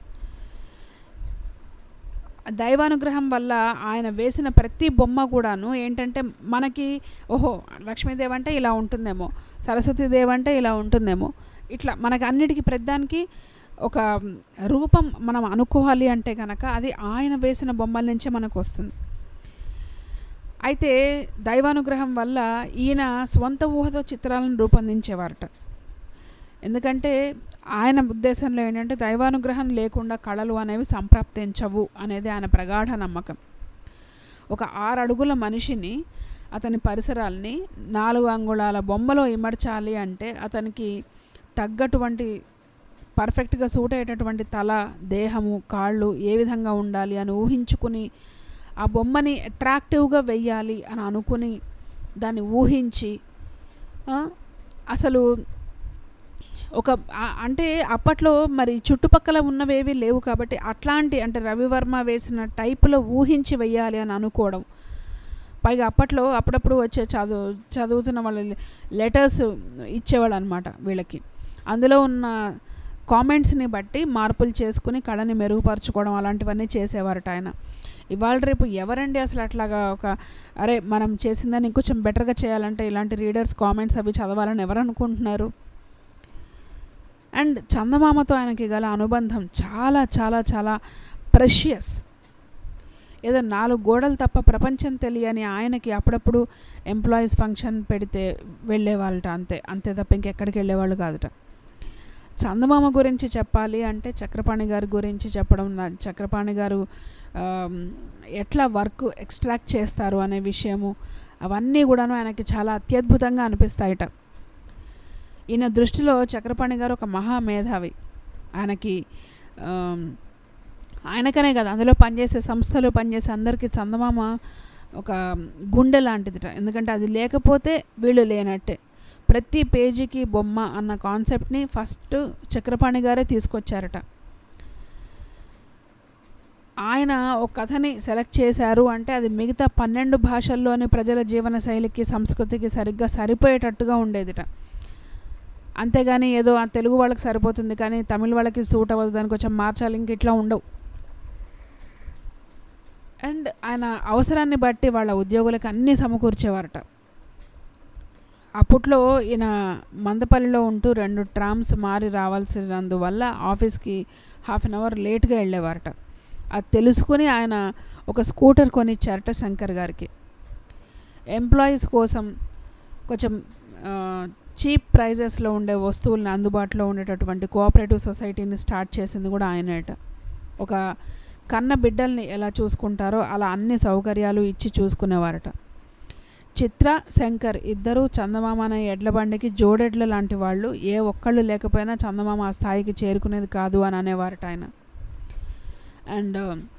దైవానుగ్రహం వల్ల ఆయన వేసిన ప్రతి బొమ్మ కూడాను ఏంటంటే మనకి ఓహో లక్ష్మీదేవి అంటే ఇలా ఉంటుందేమో సరస్వతీదేవి అంటే ఇలా ఉంటుందేమో ఇట్లా మనకి అన్నిటికీ ప్రతిదానికి ఒక రూపం మనం అనుకోవాలి అంటే కనుక అది ఆయన వేసిన బొమ్మల నుంచే మనకు వస్తుంది అయితే దైవానుగ్రహం వల్ల ఈయన స్వంత ఊహతో చిత్రాలను రూపొందించేవారట ఎందుకంటే ఆయన ఉద్దేశంలో ఏంటంటే దైవానుగ్రహం లేకుండా కళలు అనేవి సంప్రాప్తించవు అనేది ఆయన ప్రగాఢ నమ్మకం ఒక ఆరు అడుగుల మనిషిని అతని పరిసరాల్ని నాలుగు అంగుళాల బొమ్మలో ఇమర్చాలి అంటే అతనికి తగ్గటువంటి పర్ఫెక్ట్గా సూట్ అయ్యేటటువంటి తల దేహము కాళ్ళు ఏ విధంగా ఉండాలి అని ఊహించుకుని ఆ బొమ్మని అట్రాక్టివ్గా వెయ్యాలి అని అనుకుని దాన్ని ఊహించి ఆ, అసలు ఒక ఆ- అంటే అప్పట్లో మరి చుట్టుపక్కల ఉన్నవేవి లేవు కాబట్టి అట్లాంటి అంటే రవివర్మ వేసిన టైపులో ఊహించి వెయ్యాలి అని అనుకోవడం పైగా అప్పట్లో అప్పుడప్పుడు వచ్చే చదువు చదువుతున్న వాళ్ళ లెటర్స్ ఇచ్చేవాళ్ళు అనమాట వీళ్ళకి అందులో ఉన్న కామెంట్స్ని బట్టి మార్పులు చేసుకుని కళని మెరుగుపరచుకోవడం అలాంటివన్నీ చేసేవారట ఆయన ఇవాళ రేపు ఎవరండి అసలు అట్లాగా ఒక అరే మనం చేసిందని ఇంకొంచెం బెటర్గా చేయాలంటే ఇలాంటి రీడర్స్ కామెంట్స్ అవి చదవాలని ఎవరు అనుకుంటున్నారు అండ్ చందమామతో ఆయనకి గల అనుబంధం చాలా చాలా చాలా ప్రెషియస్ ఏదో నాలుగు గోడలు తప్ప ప్రపంచం తెలియని ఆయనకి అప్పుడప్పుడు ఎంప్లాయీస్ ఫంక్షన్ పెడితే వెళ్ళేవాళ్ళట అంతే అంతే తప్ప ఇంకెక్కడికి వెళ్ళేవాళ్ళు కాదట చందమామ గురించి చెప్పాలి అంటే చక్రపాణి గారి గురించి చెప్పడం నా- చక్రపాణి గారు ఆమ్, ఎట్లా వర్క్ ఎక్స్ట్రాక్ట్ చేస్తారు అనే విషయము అవన్నీ కూడాను ఆయనకి చాలా అత్యద్భుతంగా అనిపిస్తాయట ఈయన దృష్టిలో చక్రపాణి గారు ఒక మహా మేధావి ఆయనకి ఆమ్, ఆయనకనే కదా అందులో పనిచేసే సంస్థలో పనిచేసే అందరికీ చందమామ ఒక గుండె లాంటిదిట ఎందుకంటే అది లేకపోతే వీళ్ళు లేనట్టే ప్రతి పేజీకి బొమ్మ అన్న కాన్సెప్ట్ని ఫస్ట్ చక్రపాణి గారే తీసుకొచ్చారట ఆయన ఒక కథని సెలెక్ట్ చేశారు అంటే అది మిగతా పన్నెండు భాషల్లోని ప్రజల జీవన శైలికి సంస్కృతికి సరిగ్గా సరిపోయేటట్టుగా ఉండేదిట అంతేగాని ఏదో ఆ తెలుగు వాళ్ళకి సరిపోతుంది కానీ తమిళ వాళ్ళకి సూట్ అవ్వదు దానికి కొంచెం మార్చాలి ఇంక ఇట్లా ఉండవు అండ్ ఆయన అవసరాన్ని బట్టి వాళ్ళ ఉద్యోగులకు అన్నీ సమకూర్చేవారట అప్పట్లో ఈయన మందపల్లిలో ఉంటూ రెండు ట్రామ్స్ మారి రావాల్సినందువల్ల ఆఫీస్కి హాఫ్ అన్ అవర్ లేట్గా వెళ్ళేవారట అది తెలుసుకుని ఆయన ఒక స్కూటర్ కొనిచ్చారట శంకర్ గారికి ఎంప్లాయీస్ కోసం కొంచెం చీప్ ప్రైజెస్లో ఉండే వస్తువులను అందుబాటులో ఉండేటటువంటి కోఆపరేటివ్ సొసైటీని స్టార్ట్ చేసింది కూడా ఆయనేట ఒక కన్న బిడ్డల్ని ఎలా చూసుకుంటారో అలా అన్ని సౌకర్యాలు ఇచ్చి చూసుకునేవారట చిత్ర శంకర్ ఇద్దరు చందమామ అనే ఎడ్ల బండికి జోడెడ్ల లాంటి వాళ్ళు ఏ ఒక్కళ్ళు లేకపోయినా చందమామ ఆ స్థాయికి చేరుకునేది కాదు అని అనేవారట ఆయన అండ్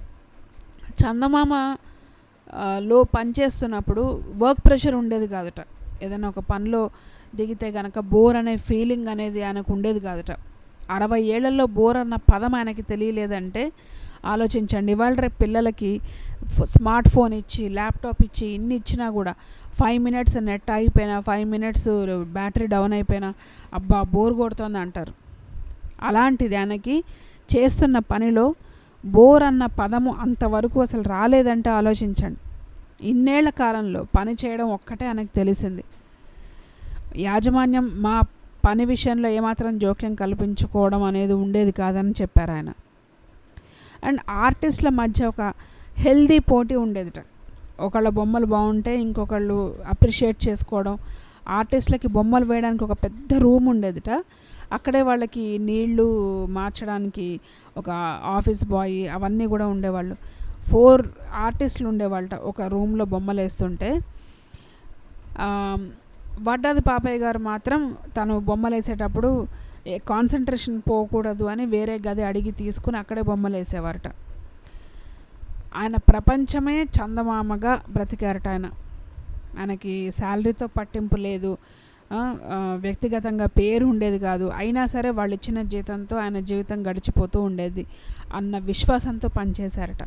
చందమామ ఆ, లో పనిచేస్తున్నప్పుడు వర్క్ ప్రెషర్ ఉండేది కాదట ఏదైనా ఒక పనిలో దిగితే గనక బోర్ అనే ఫీలింగ్ అనేది ఆయనకు ఉండేది కాదట అరవై ఏళ్లలో బోర్ అన్న పదం ఆయనకి తెలియలేదంటే ఆలోచించండి ఇవాళ రేపు పిల్లలకి ఫ్- స్మార్ట్ ఫోన్ ఇచ్చి ల్యాప్టాప్ ఇచ్చి ఇన్ని ఇచ్చినా కూడా ఫైవ్ మినిట్స్ నెట్ అయిపోయినా ఫైవ్ మినిట్స్ బ్యాటరీ డౌన్ అయిపోయినా అబ్బా బోర్ కొడుతుంది అంటారు అలాంటిది ఆయనకి చేస్తున్న పనిలో బోర్ అన్న పదము అంతవరకు అసలు రాలేదంటే ఆలోచించండి ఇన్నేళ్ల కాలంలో పని చేయడం ఒక్కటే ఆయనకు తెలిసింది యాజమాన్యం మా పని విషయంలో ఏమాత్రం జోక్యం కల్పించుకోవడం అనేది ఉండేది కాదని చెప్పారు ఆయన అండ్ ఆర్టిస్టుల మధ్య ఒక హెల్దీ పోటీ ఉండేదిట ఒకళ్ళ బొమ్మలు బాగుంటే ఇంకొకళ్ళు అప్రిషియేట్ చేసుకోవడం ఆర్టిస్టులకి బొమ్మలు వేయడానికి ఒక పెద్ద రూమ్ ఉండేదిట అక్కడే వాళ్ళకి నీళ్లు మార్చడానికి ఒక ఆఫీస్ బాయ్ అవన్నీ కూడా ఉండేవాళ్ళు ఫోర్ ఆర్టిస్టులు ఉండేవాళ్ళట ఒక రూమ్లో బొమ్మలు వేస్తుంటే ఆ, వడ్డాది పాపయ్య గారు మాత్రం తను బొమ్మలు వేసేటప్పుడు కాన్సన్ట్రేషన్ పోకూడదు అని వేరే గది అడిగి తీసుకుని అక్కడే బొమ్మలు వేసేవారట ఆయన ప్రపంచమే చందమామగా బ్రతికారట ఆయన ఆయనకి శాలరీతో పట్టింపు లేదు ఆ, ఆ, వ్యక్తిగతంగా పేరు ఉండేది కాదు అయినా సరే వాళ్ళు ఇచ్చిన జీతంతో ఆయన జీవితం గడిచిపోతూ ఉండేది అన్న విశ్వాసంతో పనిచేశారట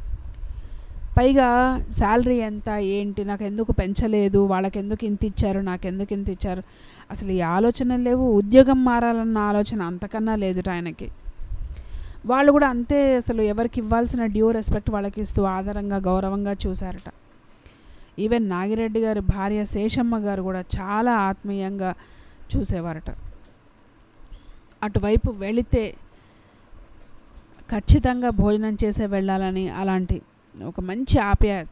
పైగా శాలరీ ఎంత ఏంటి నాకు ఎందుకు పెంచలేదు వాళ్ళకి ఎందుకు ఇంత ఇచ్చారు నాకు ఎందుకు ఇంత ఇచ్చారు అసలు ఈ ఆలోచన లేవు ఉద్యోగం మారాలన్న ఆలోచన అంతకన్నా లేదుట ఆయనకి వాళ్ళు కూడా అంతే అసలు ఎవరికి ఇవ్వాల్సిన డ్యూ రెస్పెక్ట్ వాళ్ళకి ఇస్తూ ఆధారంగా గౌరవంగా చూశారట ఈవెన్ నాగిరెడ్డి గారి భార్య శేషమ్మ గారు కూడా చాలా ఆత్మీయంగా చూసేవారట అటువైపు వెళితే ఖచ్చితంగా భోజనం చేసే వెళ్ళాలని అలాంటి ఒక మంచి ఆప్యాయత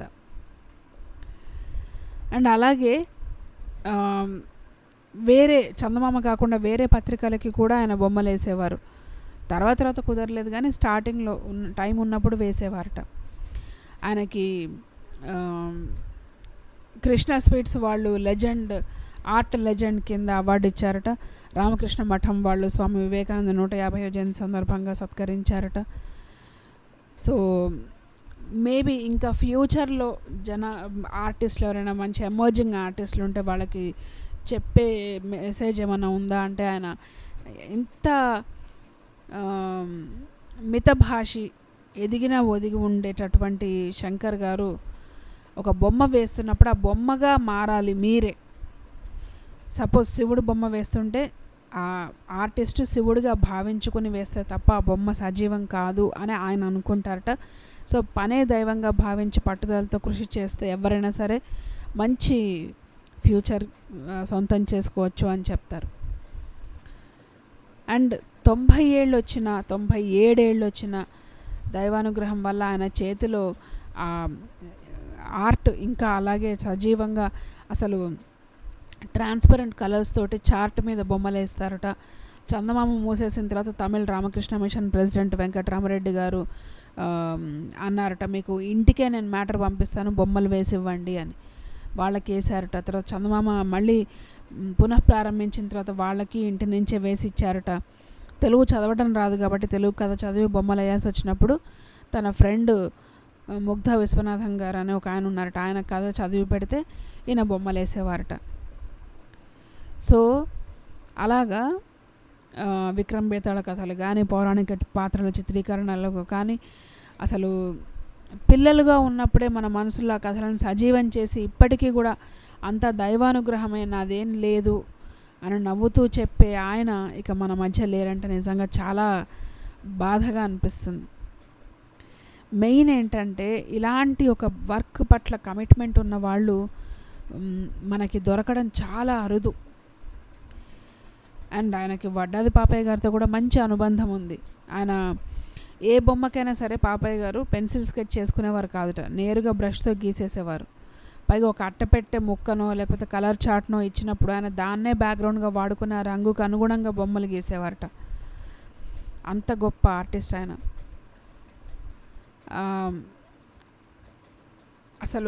అండ్ అలాగే ఆమ్, వేరే చందమామ కాకుండా వేరే పత్రికలకి కూడా ఆయన బొమ్మలు వేసేవారు తర్వాత తర్వాత కుదరలేదు కానీ స్టార్టింగ్లో ఉన్న టైం ఉన్నప్పుడు వేసేవారట ఆయనకి ఆమ్, కృష్ణ స్వీట్స్ వాళ్ళు లెజెండ్ ఆర్ట్ లెజెండ్ కింద అవార్డు ఇచ్చారట రామకృష్ణ మఠం వాళ్ళు స్వామి వివేకానంద నూట యాభై జయంతి సందర్భంగా సత్కరించారట సో మేబీ ఇంకా ఫ్యూచర్లో జన ఆర్టిస్టులు ఎవరైనా మంచి ఎమర్జింగ్ ఆర్టిస్టులు ఉంటే వాళ్ళకి చెప్పే మెసేజ్ ఏమైనా ఉందా అంటే ఆయన ఎంత ఆమ్, మితభాషి ఎదిగిన ఒదిగి ఉండేటటువంటి శంకర్ గారు ఒక బొమ్మ వేస్తున్నప్పుడు ఆ బొమ్మగా మారాలి మీరే సపోజ్ శివుడు బొమ్మ వేస్తుంటే ఆ ఆర్టిస్ట్ శివుడిగా భావించుకుని వేస్తే తప్ప ఆ బొమ్మ సజీవం కాదు అని ఆయన అనుకుంటారట సో పనే దైవంగా భావించి పట్టుదలతో కృషి చేస్తే ఎవరైనా సరే మంచి ఫ్యూచర్ ఆ, సొంతం చేసుకోవచ్చు అని చెప్తారు అండ్ తొంభై ఏళ్ళు వచ్చిన తొంభై ఏడేళ్ళు వచ్చిన దైవానుగ్రహం వల్ల ఆయన చేతిలో ఆ ఆర్ట్ ఇంకా అలాగే సజీవంగా అసలు ట్రాన్స్పరెంట్ కలర్స్ తోటి చార్ట్ మీద బొమ్మలు వేస్తారట చందమామ మూసేసిన తర్వాత తమిళ రామకృష్ణ మిషన్ ప్రెసిడెంట్ వెంకటరామరెడ్డి గారు ఆ, అన్నారట మీకు ఇంటికే నేను మ్యాటర్ పంపిస్తాను బొమ్మలు వేసి ఇవ్వండి అని వాళ్ళకి వేసారట తర్వాత చందమామ మళ్ళీ మ్, పునః ప్రారంభించిన తర్వాత వాళ్ళకి ఇంటి నుంచే వేసి ఇచ్చారట తెలుగు చదవడం రాదు కాబట్టి తెలుగు కథ చదివి బొమ్మలు వేయాల్సి వచ్చినప్పుడు తన ఫ్రెండ్ ముగ్ధ విశ్వనాథం గారు అని ఒక ఆయన ఉన్నారట ఆయన కథ చదివి పెడితే ఈయన బొమ్మలు వేసేవారట సో అలాగా ఆ, విక్రమ్ బేతాళ కథలు కానీ పౌరాణిక పాత్రల చిత్రీకరణలు కానీ అసలు పిల్లలుగా ఉన్నప్పుడే మన మనసులో ఆ కథలను సజీవం చేసి ఇప్పటికీ కూడా అంత దైవానుగ్రహమే నాదేం లేదు అని నవ్వుతూ చెప్పే ఆయన ఇక మన మధ్య లేరంటే నిజంగా చాలా బాధగా అనిపిస్తుంది మెయిన్ ఏంటంటే ఇలాంటి ఒక వర్క్ పట్ల కమిట్మెంట్ ఉన్న వాళ్ళు మ్, మనకి దొరకడం చాలా అరుదు అండ్ ఆయనకి వడ్డాది పాపయ్య గారితో కూడా మంచి అనుబంధం ఉంది ఆయన ఏ బొమ్మకైనా సరే పాపయ్య గారు పెన్సిల్ స్కెచ్ చేసుకునేవారు కాదుట నేరుగా బ్రష్తో గీసేసేవారు పైగా ఒక అట్టపెట్టె ముక్కనో లేకపోతే కలర్ చార్ట్నో ఇచ్చినప్పుడు ఆయన దాన్నే బ్యాక్గ్రౌండ్గా వాడుకుని ఆ రంగుకు అనుగుణంగా బొమ్మలు గీసేవారట అంత గొప్ప ఆర్టిస్ట్ ఆయన ఆ, అసలు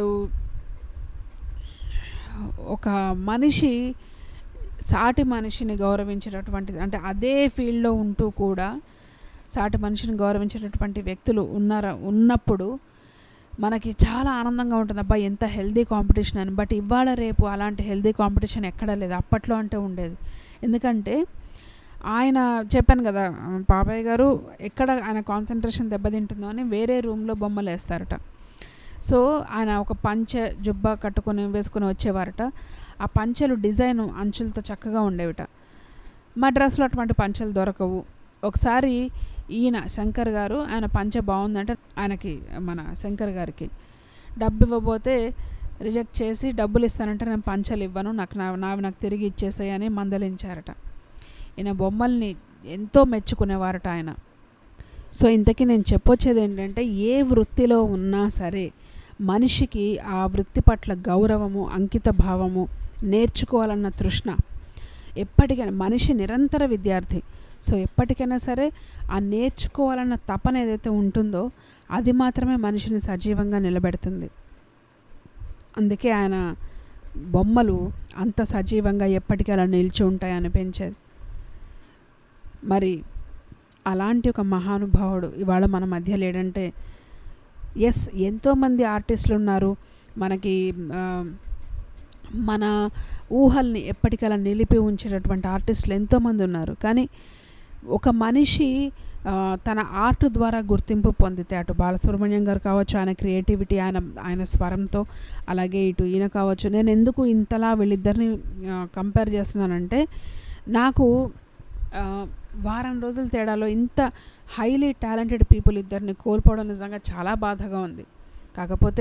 ఒక మనిషి సాటి మనిషిని గౌరవించేటటువంటి అంటే అదే ఫీల్డ్లో ఉంటూ కూడా సాటి మనిషిని గౌరవించేటటువంటి వ్యక్తులు ఉన్నారా ఉన్నప్పుడు మనకి చాలా ఆనందంగా ఉంటుంది అబ్బా ఎంత హెల్దీ కాంపిటీషన్ అని బట్ ఇవాళ రేపు అలాంటి హెల్దీ కాంపిటీషన్ ఎక్కడా లేదు అప్పట్లో అంటే ఉండేది ఎందుకంటే ఆయన చెప్పాను కదా పాపయ్య గారు ఎక్కడ ఆయన కాన్సన్ట్రేషన్ దెబ్బతింటుందో అని వేరే రూమ్లో బొమ్మలు వేస్తారట సో ఆయన ఒక పంచె జుబ్బా కట్టుకొని వేసుకొని వచ్చేవారట ఆ పంచెలు డిజైన్ అంచులతో చక్కగా ఉండేవిట మద్రాసులో అటువంటి పంచెలు దొరకవు ఒకసారి ఈయన శంకర్ గారు ఆయన పంచె బాగుందంటే ఆయనకి మన శంకర్ గారికి డబ్బు ఇవ్వబోతే రిజెక్ట్ చేసి డబ్బులు ఇస్తానంటే నేను పంచెలు ఇవ్వను నాకు నా నావి నాకు తిరిగి ఇచ్చేసాయని మందలించారట ఈయన బొమ్మల్ని ఎంతో మెచ్చుకునేవారట ఆయన సో ఇంతకీ నేను చెప్పొచ్చేది ఏంటంటే ఏ వృత్తిలో ఉన్నా సరే మనిషికి ఆ వృత్తి పట్ల గౌరవము అంకిత భావము నేర్చుకోవాలన్న తృష్ణ ఎప్పటికైనా మనిషి నిరంతర విద్యార్థి సో ఎప్పటికైనా సరే ఆ నేర్చుకోవాలన్న తపన ఏదైతే ఉంటుందో అది మాత్రమే మనిషిని సజీవంగా నిలబెడుతుంది అందుకే ఆయన బొమ్మలు అంత సజీవంగా ఎప్పటికీ అలా నిలిచి ఉంటాయి అనిపించేది మరి అలాంటి ఒక మహానుభావుడు ఇవాళ మన మధ్య లేడంటే ఎస్ ఎంతోమంది ఆర్టిస్టులు ఉన్నారు మనకి ఆ, మన ఊహల్ని ఎప్పటికలా నిలిపి ఉంచేటటువంటి ఆర్టిస్టులు ఎంతోమంది ఉన్నారు కానీ ఒక మనిషి ఆ, తన ఆర్ట్ ద్వారా గుర్తింపు పొందితే అటు బాలసుబ్రహ్మణ్యం గారు కావచ్చు ఆయన క్రియేటివిటీ ఆయన ఆయన స్వరంతో అలాగే ఇటు ఈయన కావచ్చు నేను ఎందుకు ఇంతలా వీళ్ళిద్దరిని కంపేర్ చేస్తున్నానంటే నాకు ఆ, వారం రోజుల తేడాలో ఇంత హైలీ టాలెంటెడ్ పీపుల్ ఇద్దరిని కోల్పోవడం నిజంగా చాలా బాధగా ఉంది కాకపోతే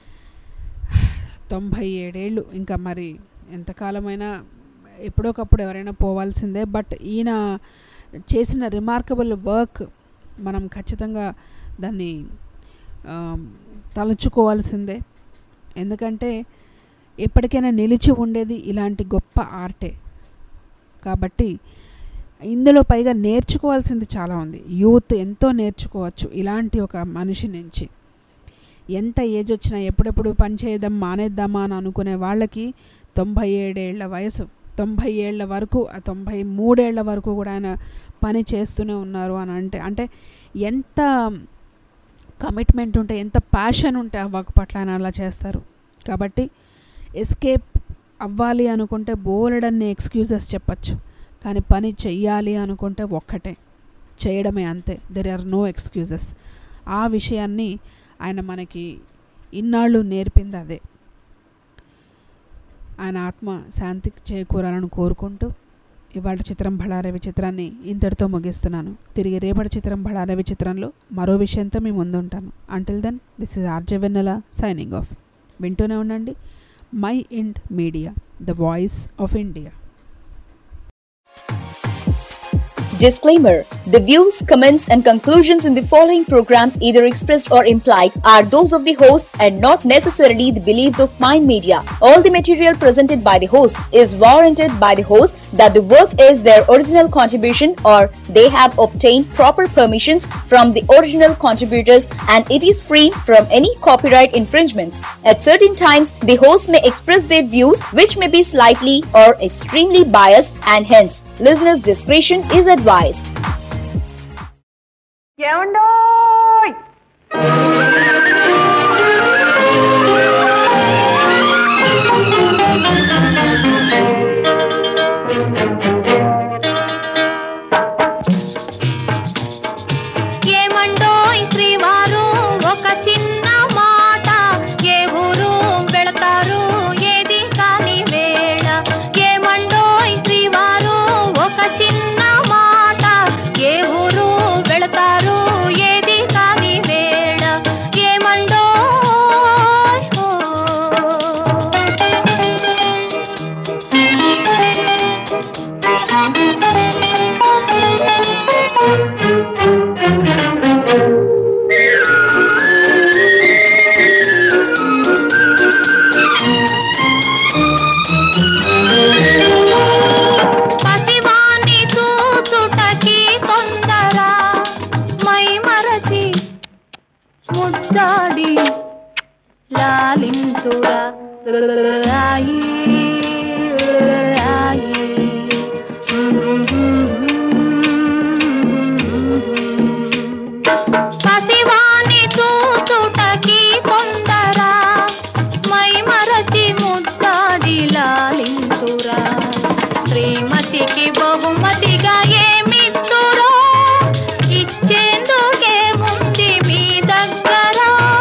తొంభై ఏడేళ్ళు ఇంకా మరి ఎంతకాలమైనా ఎప్పుడోకప్పుడు ఎవరైనా పోవాల్సిందే బట్ ఈయన చేసిన రిమార్కబుల్ వర్క్ మనం ఖచ్చితంగా దాన్ని ఆ, తలుచుకోవాల్సిందే ఎందుకంటే ఎప్పటికైనా నిలిచి ఉండేది ఇలాంటి గొప్ప ఆర్టే కాబట్టి ఇందులో పైగా నేర్చుకోవాల్సింది చాలా ఉంది యూత్ ఎంతో నేర్చుకోవచ్చు ఇలాంటి ఒక మనిషి నుంచి ఎంత ఏజ్ వచ్చినా ఎప్పుడెప్పుడు పని చేయదాం మానేద్దామా అని అనుకునే వాళ్ళకి తొంభై ఏడేళ్ల వయసు తొంభై ఏళ్ల వరకు ఆ తొంభై మూడేళ్ల వరకు కూడా ఆయన పని చేస్తూనే ఉన్నారు అని అంటే అంటే ఎంత కమిట్మెంట్ ఉంటే ఎంత ప్యాషన్ ఉంటే ఆ వర్క్ పట్ల ఆయన అలా చేస్తారు కాబట్టి ఎస్కేప్ అవ్వాలి అనుకుంటే బోలెడన్ని ఎక్స్క్యూజెస్ చెప్పచ్చు కానీ పని చెయ్యాలి అనుకుంటే ఒక్కటే చేయడమే అంతే దెర్ ఆర్ నో ఎక్స్క్యూజెస్ ఆ విషయాన్ని ఆయన మనకి ఇన్నాళ్ళు నేర్పింది అదే ఆయన ఆత్మ శాంతికి చేకూరాలని కోరుకుంటూ ఇవాళ చిత్రం భళారవి చిత్రాన్ని ఇంతటితో ముగిస్తున్నాను తిరిగి రేపటి చిత్రం భళారవి చిత్రంలో మరో విషయంతో మీ ముందు ఉంటాను until then this is RJ Vennela signing off వింటూనే ఉండండి mind media the voice of India Disclaimer The views, comments, and conclusions in the following program, either expressed or implied, are those of the host and not necessarily the beliefs of Mind Media. All the material presented by the host is warranted by the host that the work is their original contribution or they have obtained proper permissions from the original contributors and it is free from any copyright infringements. At certain times, the host may express their views which may be slightly or extremely biased and hence listeners' discretion is advised. ఏమండోయ్ ఏమండోయ్ శ్రీవారు ఒక చిన్న మాట ఏ ఊరు వెళతారు ఏది కాని వేళ ఏమండోయ్ శ్రీవారు ఒక చిన్న మాట ఏ ఊరు వెళతారు ఏది కాని వేళ ఏమండోయ్ ఓ. పసివాణ్ణి చూచుటకి తొందర మై మరచి ముద్దాడి లాలించురా రాయి రాయి పసివాణ్ణి చూచుటకి తొందర మై మరచి ముద్దాడి లాలించురా శ్రీమతికి బహుమతిగా ఏమిస్తురో ఇచ్చేందుకే ముందు మీ దగ్గర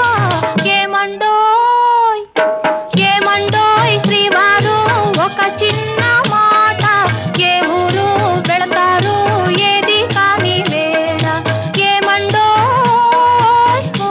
ఏమండోయ్ ఏమండోయ్ శ్రీవారు ఒక చిన్న మాట ఏ ఊరు వెళతారు ఏది కాని వేళ ఏమండోయ్ ఓ.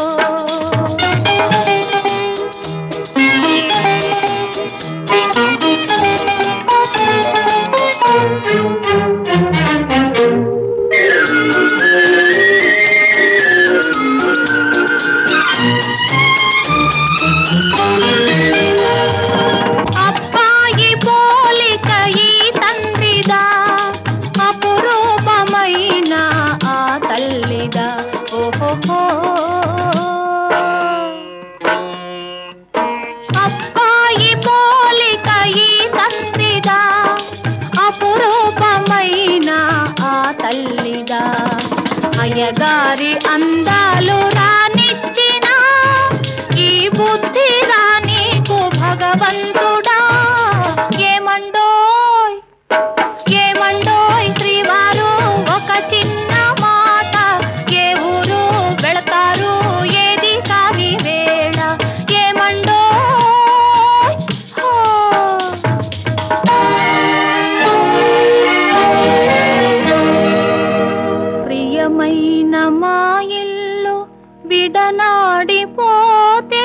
అబ్బాయి పోలిక ఈ తండ్రిదా అపురూపమైన ఆ తల్లిదా ఓహో అబ్బాయి పోలిక ఈ తండ్రిదా అపురూపమైన ఆ తల్లిదా అయ్యగారి అందాలు రానిచ్చిన ఈ బుద్ధి రానీకు భగవంతుడా ఏమండోయ్ ఏమండోయ్ శ్రీవారు ఒక చిన్న మాట ఏ ఊరు వెళతారు ఏది కాని వేళ ఏమండోయ్ హో. ప్రియమైన మా ఇల్లు విడనాడిపోతే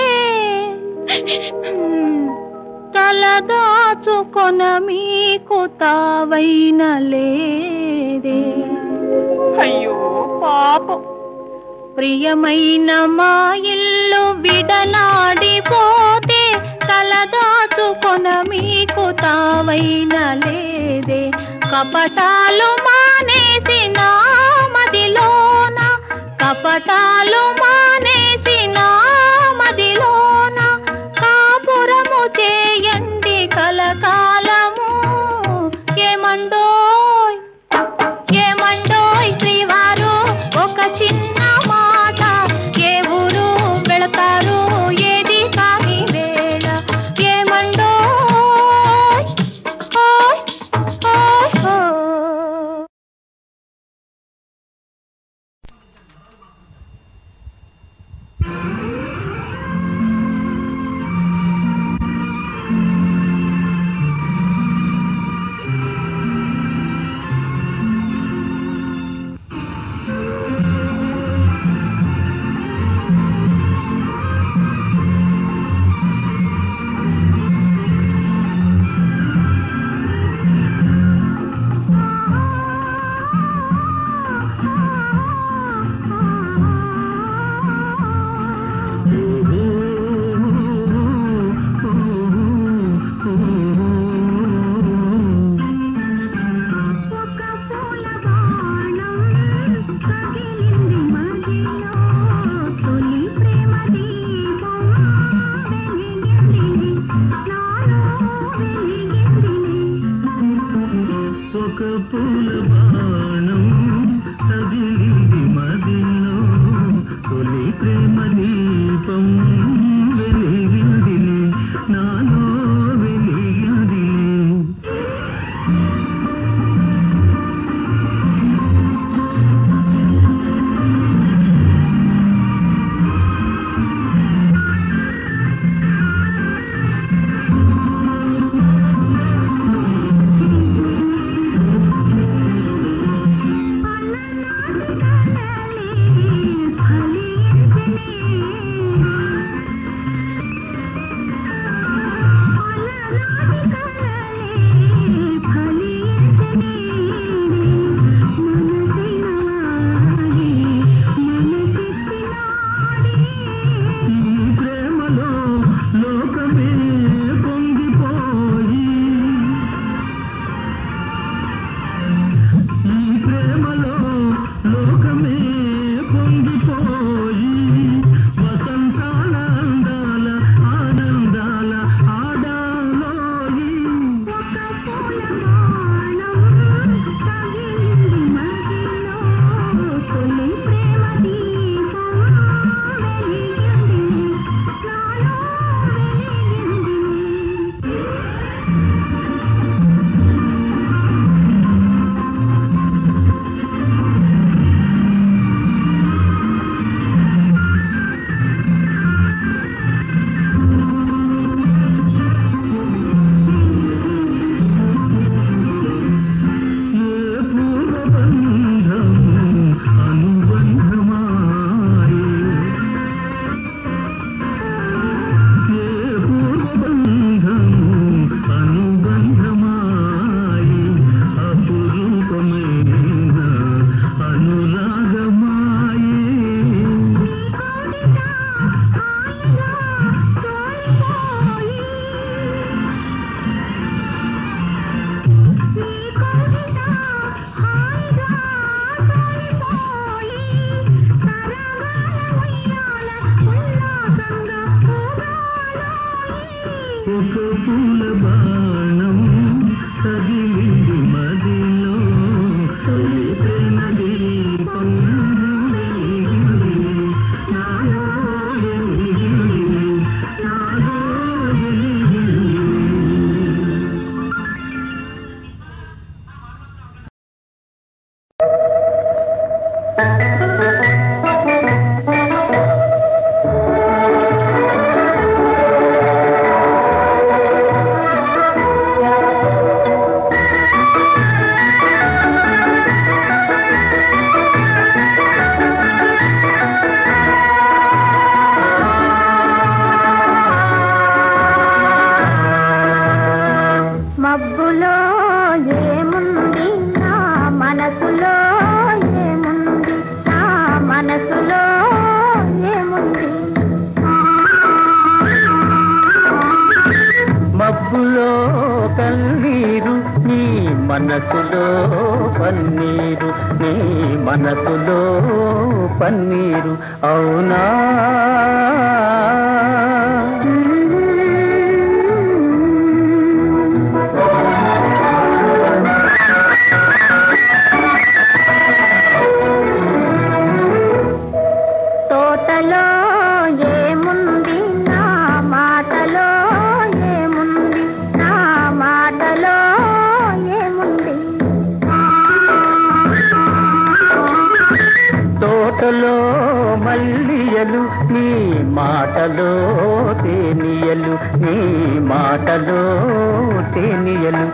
తలదాచుకొన మీకు తావైన లేదే అయ్యో పాపం ప్రియమైన మా ఇల్లు విడనాడిపోతే తలదాచుకొన మీకు తావైన లేదే కపటాలు మానేసిన మదిలోన కపటాలు మానేసిన మదిలోన కాపురము చేయండి కలకాలము ఏమండోయ్ ఏమండోయ్ శ్రీవారు ఒక చిన్న మాట ఏ ఊరు వెళతారు ఏది కాని వేళ ఏమండోయ్ ఓయ్ ఓయ్ ఓయ్ ఒక పూల బాణం తగిలింది మదిలో తొలి ప్రేమ దీపం వెలిగిందిలే నాలో వెలిగిందిలే ఈ ప్రేమలో లోకమే పొంగిపోయి ఈ ప్రేమలో లోకమే పొంగిపోయి వసంతాల అందాల ఆనందాల ఆడాలోయి ఏ పూర్వబంధము అనుబంధమాయే ఏ పూర్వబంధము అనుబంధమాయే అపురూపమైన అనురాగమాయే ఒక పూల బాణం తగిలింది మదిలో తొలి ప్రేమ దీపం వెలిగింది. నాలో వెలిగింది. నాలో వెలిగింది. మబ్బులో ఏముంది నా మనసులో ఏముంది నా మనసులో ఏముంది మబ్బులో కన్నీరు నీ మనసులో పన్నీరు నీ మనసులో పన్నీరు అవునా తోటలో ఏముంది నా మాటలో ఏముంది నా మాటలో ఏముంది తోటలో మల్లియలు నీ మాటలో తేనియలు నీ మాటలో తేనియలు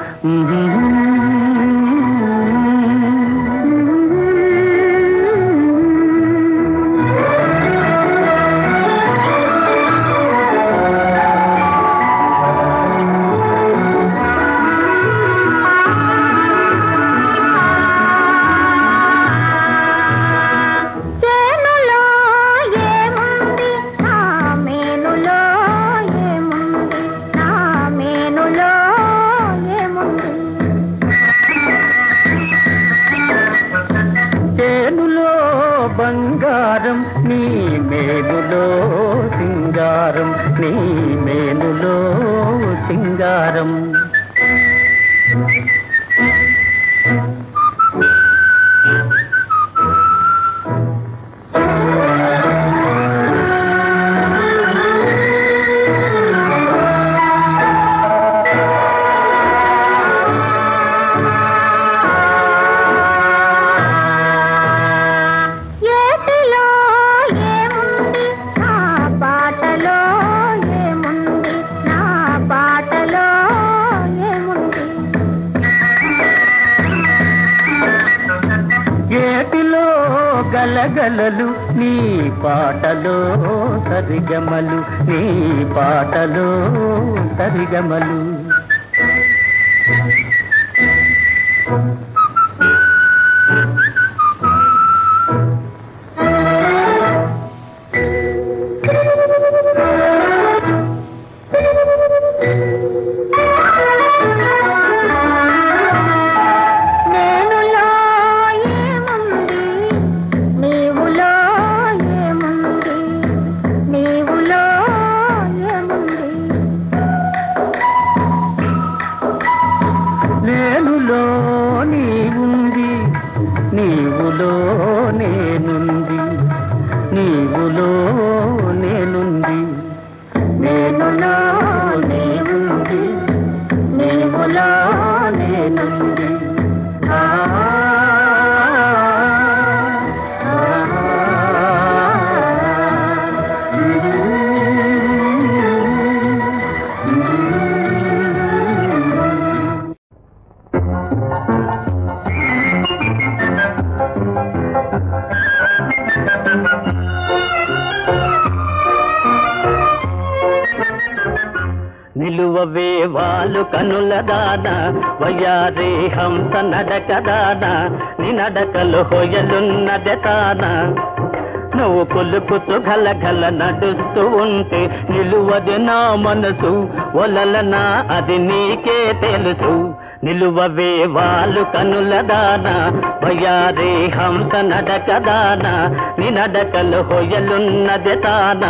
చేనులో ఏముంది నా మేనులో ఏముంది నా మేనులో ఏముంది చేనులో బంగారం నీ మేలులో సింగారం నీ మేలులో సింగారం కలగలలు నీ పాటలో సరిగమలు నీ పాటలో సరిగమలు నేనులో ఏముంది నీవులో ఏముంది నీవులో ఏముంది నేనులో నీవుంది నీవులో నేనుంది నీవులో నేనుంది నేనులో నీవుంది నీవులో నేనుంది ఆ, నిలువవే వాళ్ళు కనుల దాన వయ్యారే హంస నడక దాన నీ నడకలు హొయలున్నదె తాన నువ్వు పులుకుతూ గల గల నడుస్తూ ఉంటే నిలువది నా మనసు ఒలలనా అది నీకే తెలుసు నిలువవే వాళ్ళు కనుల దాన వయ్యారే హంస నడక దాన నీ నడకలు హొయలున్నదె తాన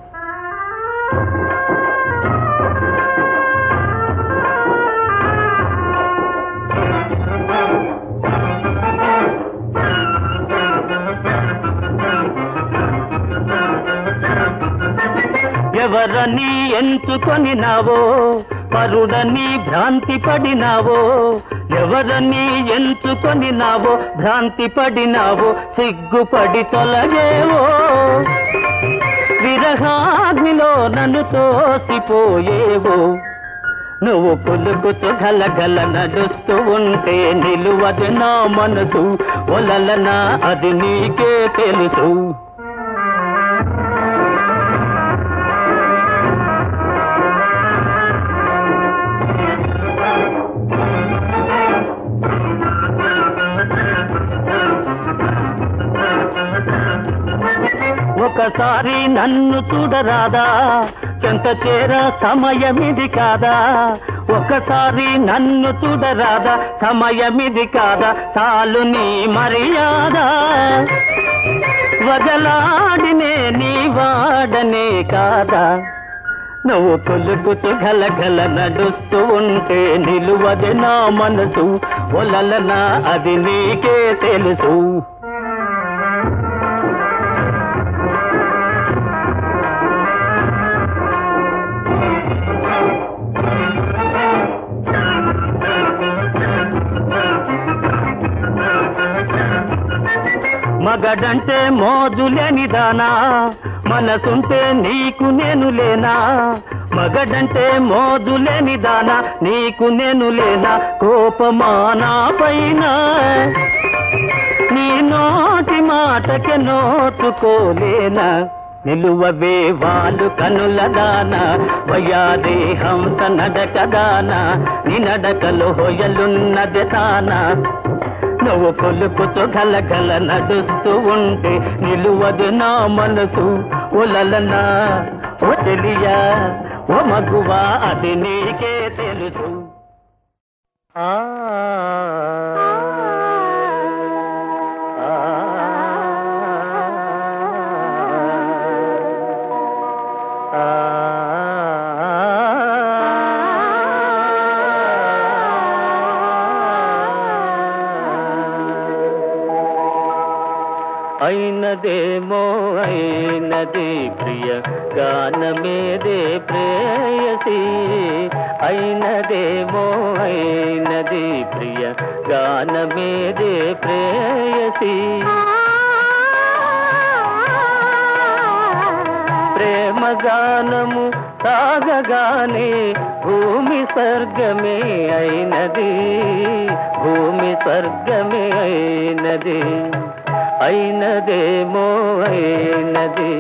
ఎవరని ఎంచుకొని నావో పరుడని భ్రాంతి పడినావో ఎవరని ఎంచుకొని నావో భ్రాంతి పడినావో సిగ్గుపడి తొలగేవో విరహాగ్నిలో నన్ను తోసిపోయేవో నువ్వు పులుకుతూ గలగల నడుస్తూ ఉంటే నిలువది నా మనసు ఒలలనా అది నీకే తెలుసు ఒకసారి నన్ను చూడరాదా చెంత చేర సమయమిది కాదా ఒకసారి నన్ను చూడరాదా సమయమిది కాదా చాలు నీ మర్యాద వదలాడినే నీ వాడనే కాదా నువ్వు కొలుకుతూ గలగల నడుస్తూ ఉంటే నిలువది నా మనసు ఒలలనా అది నీకే తెలుసు మగడంటే మోజులేని దానా మనసుంటే నీకు నేను లేనా మగడంటే మోజులేని దానా నీకు నేను లేనా కోపమానా పైన నీ నోటి మాటకి నోచుకోలేనా నిలువవే వాళ్ళు కనుల దాన వయాదే హంస నడక దాన నీ నడకలో హొయలున్నది తానా నువ్వు కొలుకుతూ గలగల నడుస్తూ ఉంటే నిలువదు నా మనసు ఉలలనా ఓ తెలియా ఓ మగువా అది నీకే తెలుసు ఆ అయినదేమో అయినది ప్రియ గానమేదే ప్రేయసి అయినదేమో అయినది ప్రియ గానమేదే ప్రేయసి ప్రేమ గానము సాగగానే భూమి స్వర్గమే అయినది భూమి స్వర్గమే అయినది అయినదేమో అయినది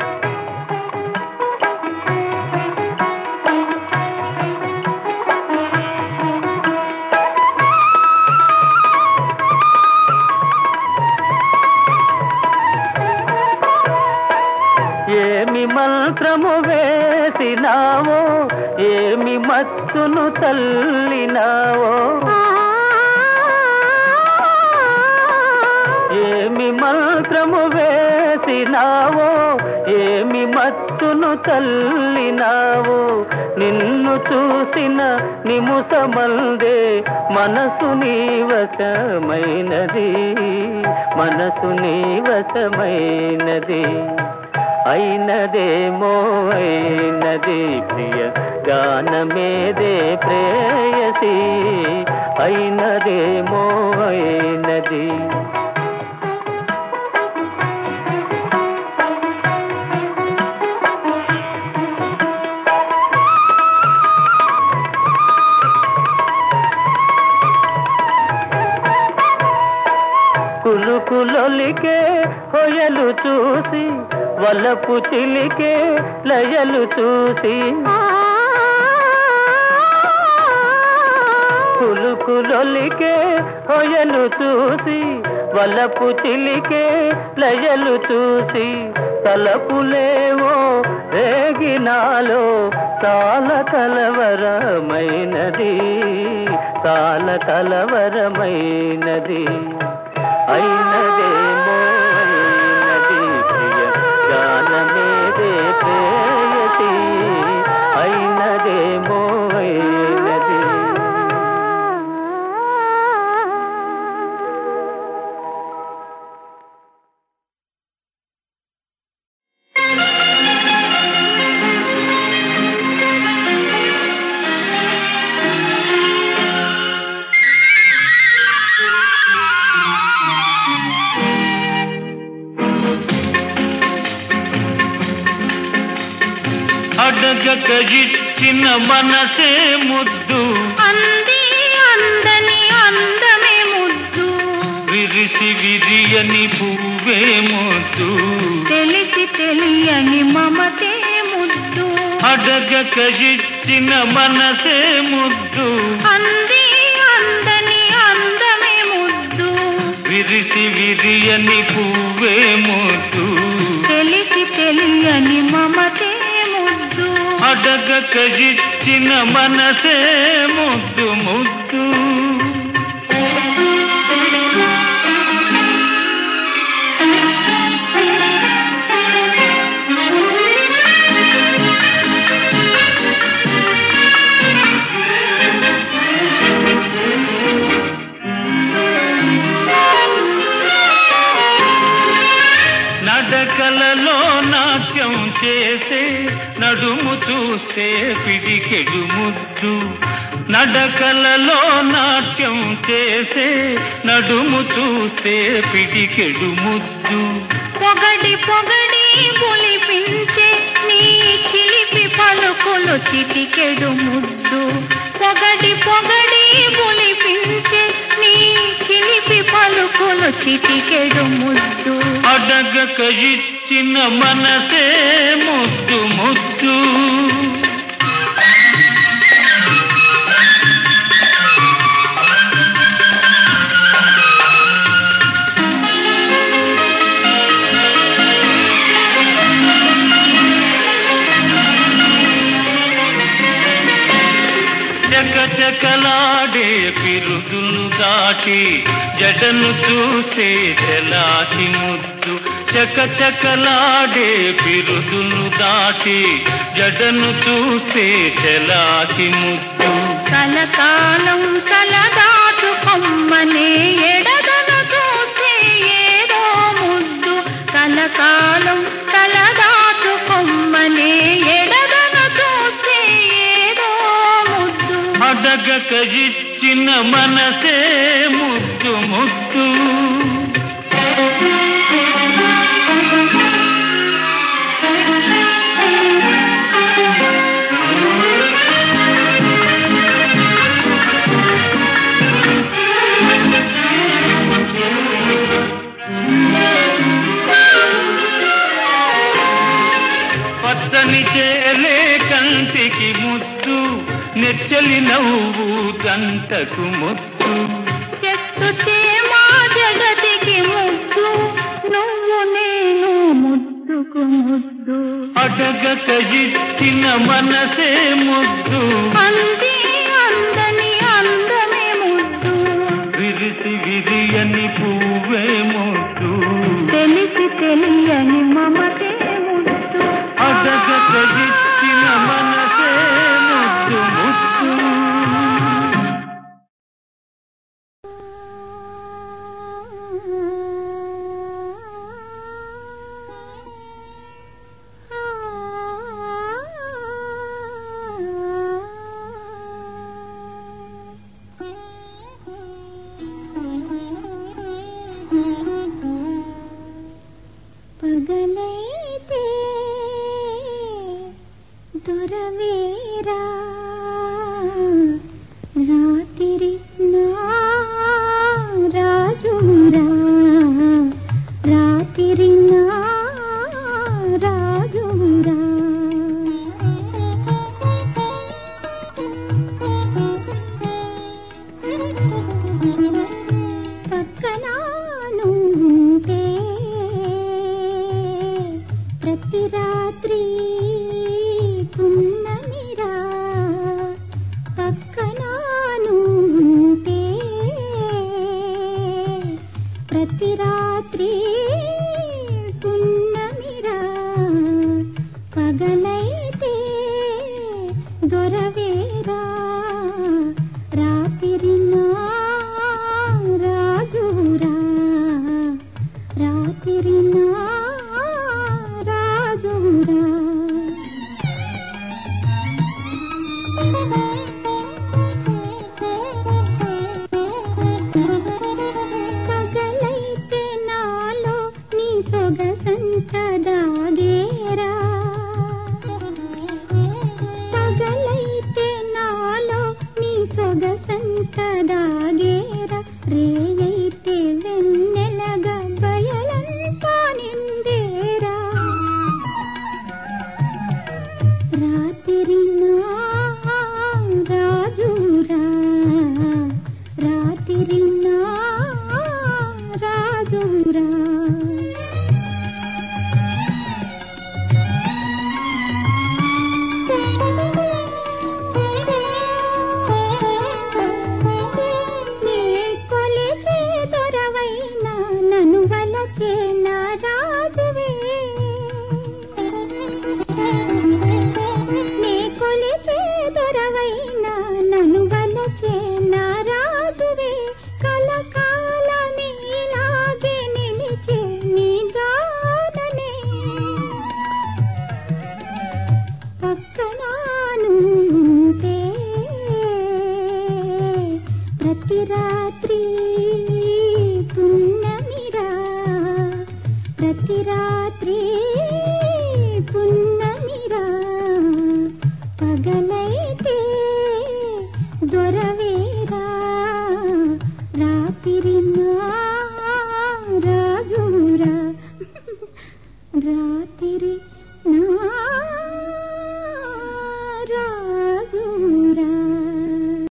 ఏమి మంత్రము వేసినావో ఏమి మత్తును తల్లినావో ఏమి మంత్రము వేసినావో ఏమి మత్తును తల్లినావో నిన్ను చూసిన నిముసమందే మనసు నీవశమైనది మనసు నీవశమైనది అయినదేమో అయినది ప్రియ గానమేదే ప్రేయసి అయినదేమో అయినది కులుకులొలికే కొయలు చూసి వలపు చిలికే లయలు చూసి కులుకులొలికే కొయలు చూసి వలపు చిలికే లయలు చూసి తలపులేవో రేగినాలో తాళ కలవరమైనది తాళ కలవరమైనది అయినదేమో అయినది ప్రియ గానమేదే ప్రేయసి అయినదేమో అయినది అడగక ఇచ్చిన మనసే ముద్దు అంది అందని అందమే ముద్దు విరిసి విరియని పువ్వే ముద్దు తెలిసి తెలియని మమతే ముద్దు అడగక ఇచ్చిన మనసే ముద్దు అంది అందని అందమే ముద్దు విరిసి విరియని పువ్వే ముద్దు తెలిసి తెలియని మమతే ముద్దు అడగక ఇచ్చిన మనసే ముద్దు ముద్దు నడకలలో నాట్యం చేసే నడుము చూస్తే పిడికెడు ముద్దు నడకలలో నాట్యం చేసే నడుము చూస్తే పిడికెడు ముద్దు పొగడి పొగడి పులిపించే నీ చిలిపి పలుకులు చిటికెడు ముద్దు పొగడి పొగడి పులిపించే నీ చిలిపి పలుకులు చిటికెడు ముద్దు అడగక ఇచ్చిన మనసే ముద్దు ముద్దు చకచకలాడే పిరుదులు దాటి జడను చూసే చెలాటి ముద్దు చకచకలాడే పిరుదులు దాటి జడను చూసే చెలాటి ముద్దు కలకాలం కలదాటు కొమ్మనే ఎడదను చూసే ఏదో ముద్దు కలకాలం కలదాటు కొమ్మనే ఎడదను చూసే ఏదో ముద్దు అడగక ఇచ్చిన మనసే ముద్దు ముద్దు ముద్దు నెచ్చలి నవ్వు గంటకు ముద్దు చెట్టుతే మా జగతికి ముద్దు నువ్వు నేను ముద్దుకు ముద్దు అడగక ఇచ్చిన మనసే ముద్దు అంది అందని అందమే ముద్దు విరిసి విరియని పువ్వే ముద్దు తెలిసి తెలియని మమతే ముద్దు అడగక ఇచ్చిన మనసే ముద్దు ముద్దు పగలైతే దొరవేరా రాత్రి నా రాజురా రాత్రి నా రాజురా పక్కన నుంటే ప్రతి రాత్రి పున్నమిరా పక్కన నుంటే ప్రతి రాత్రి పున్నమిరా పగలైతే దొరవే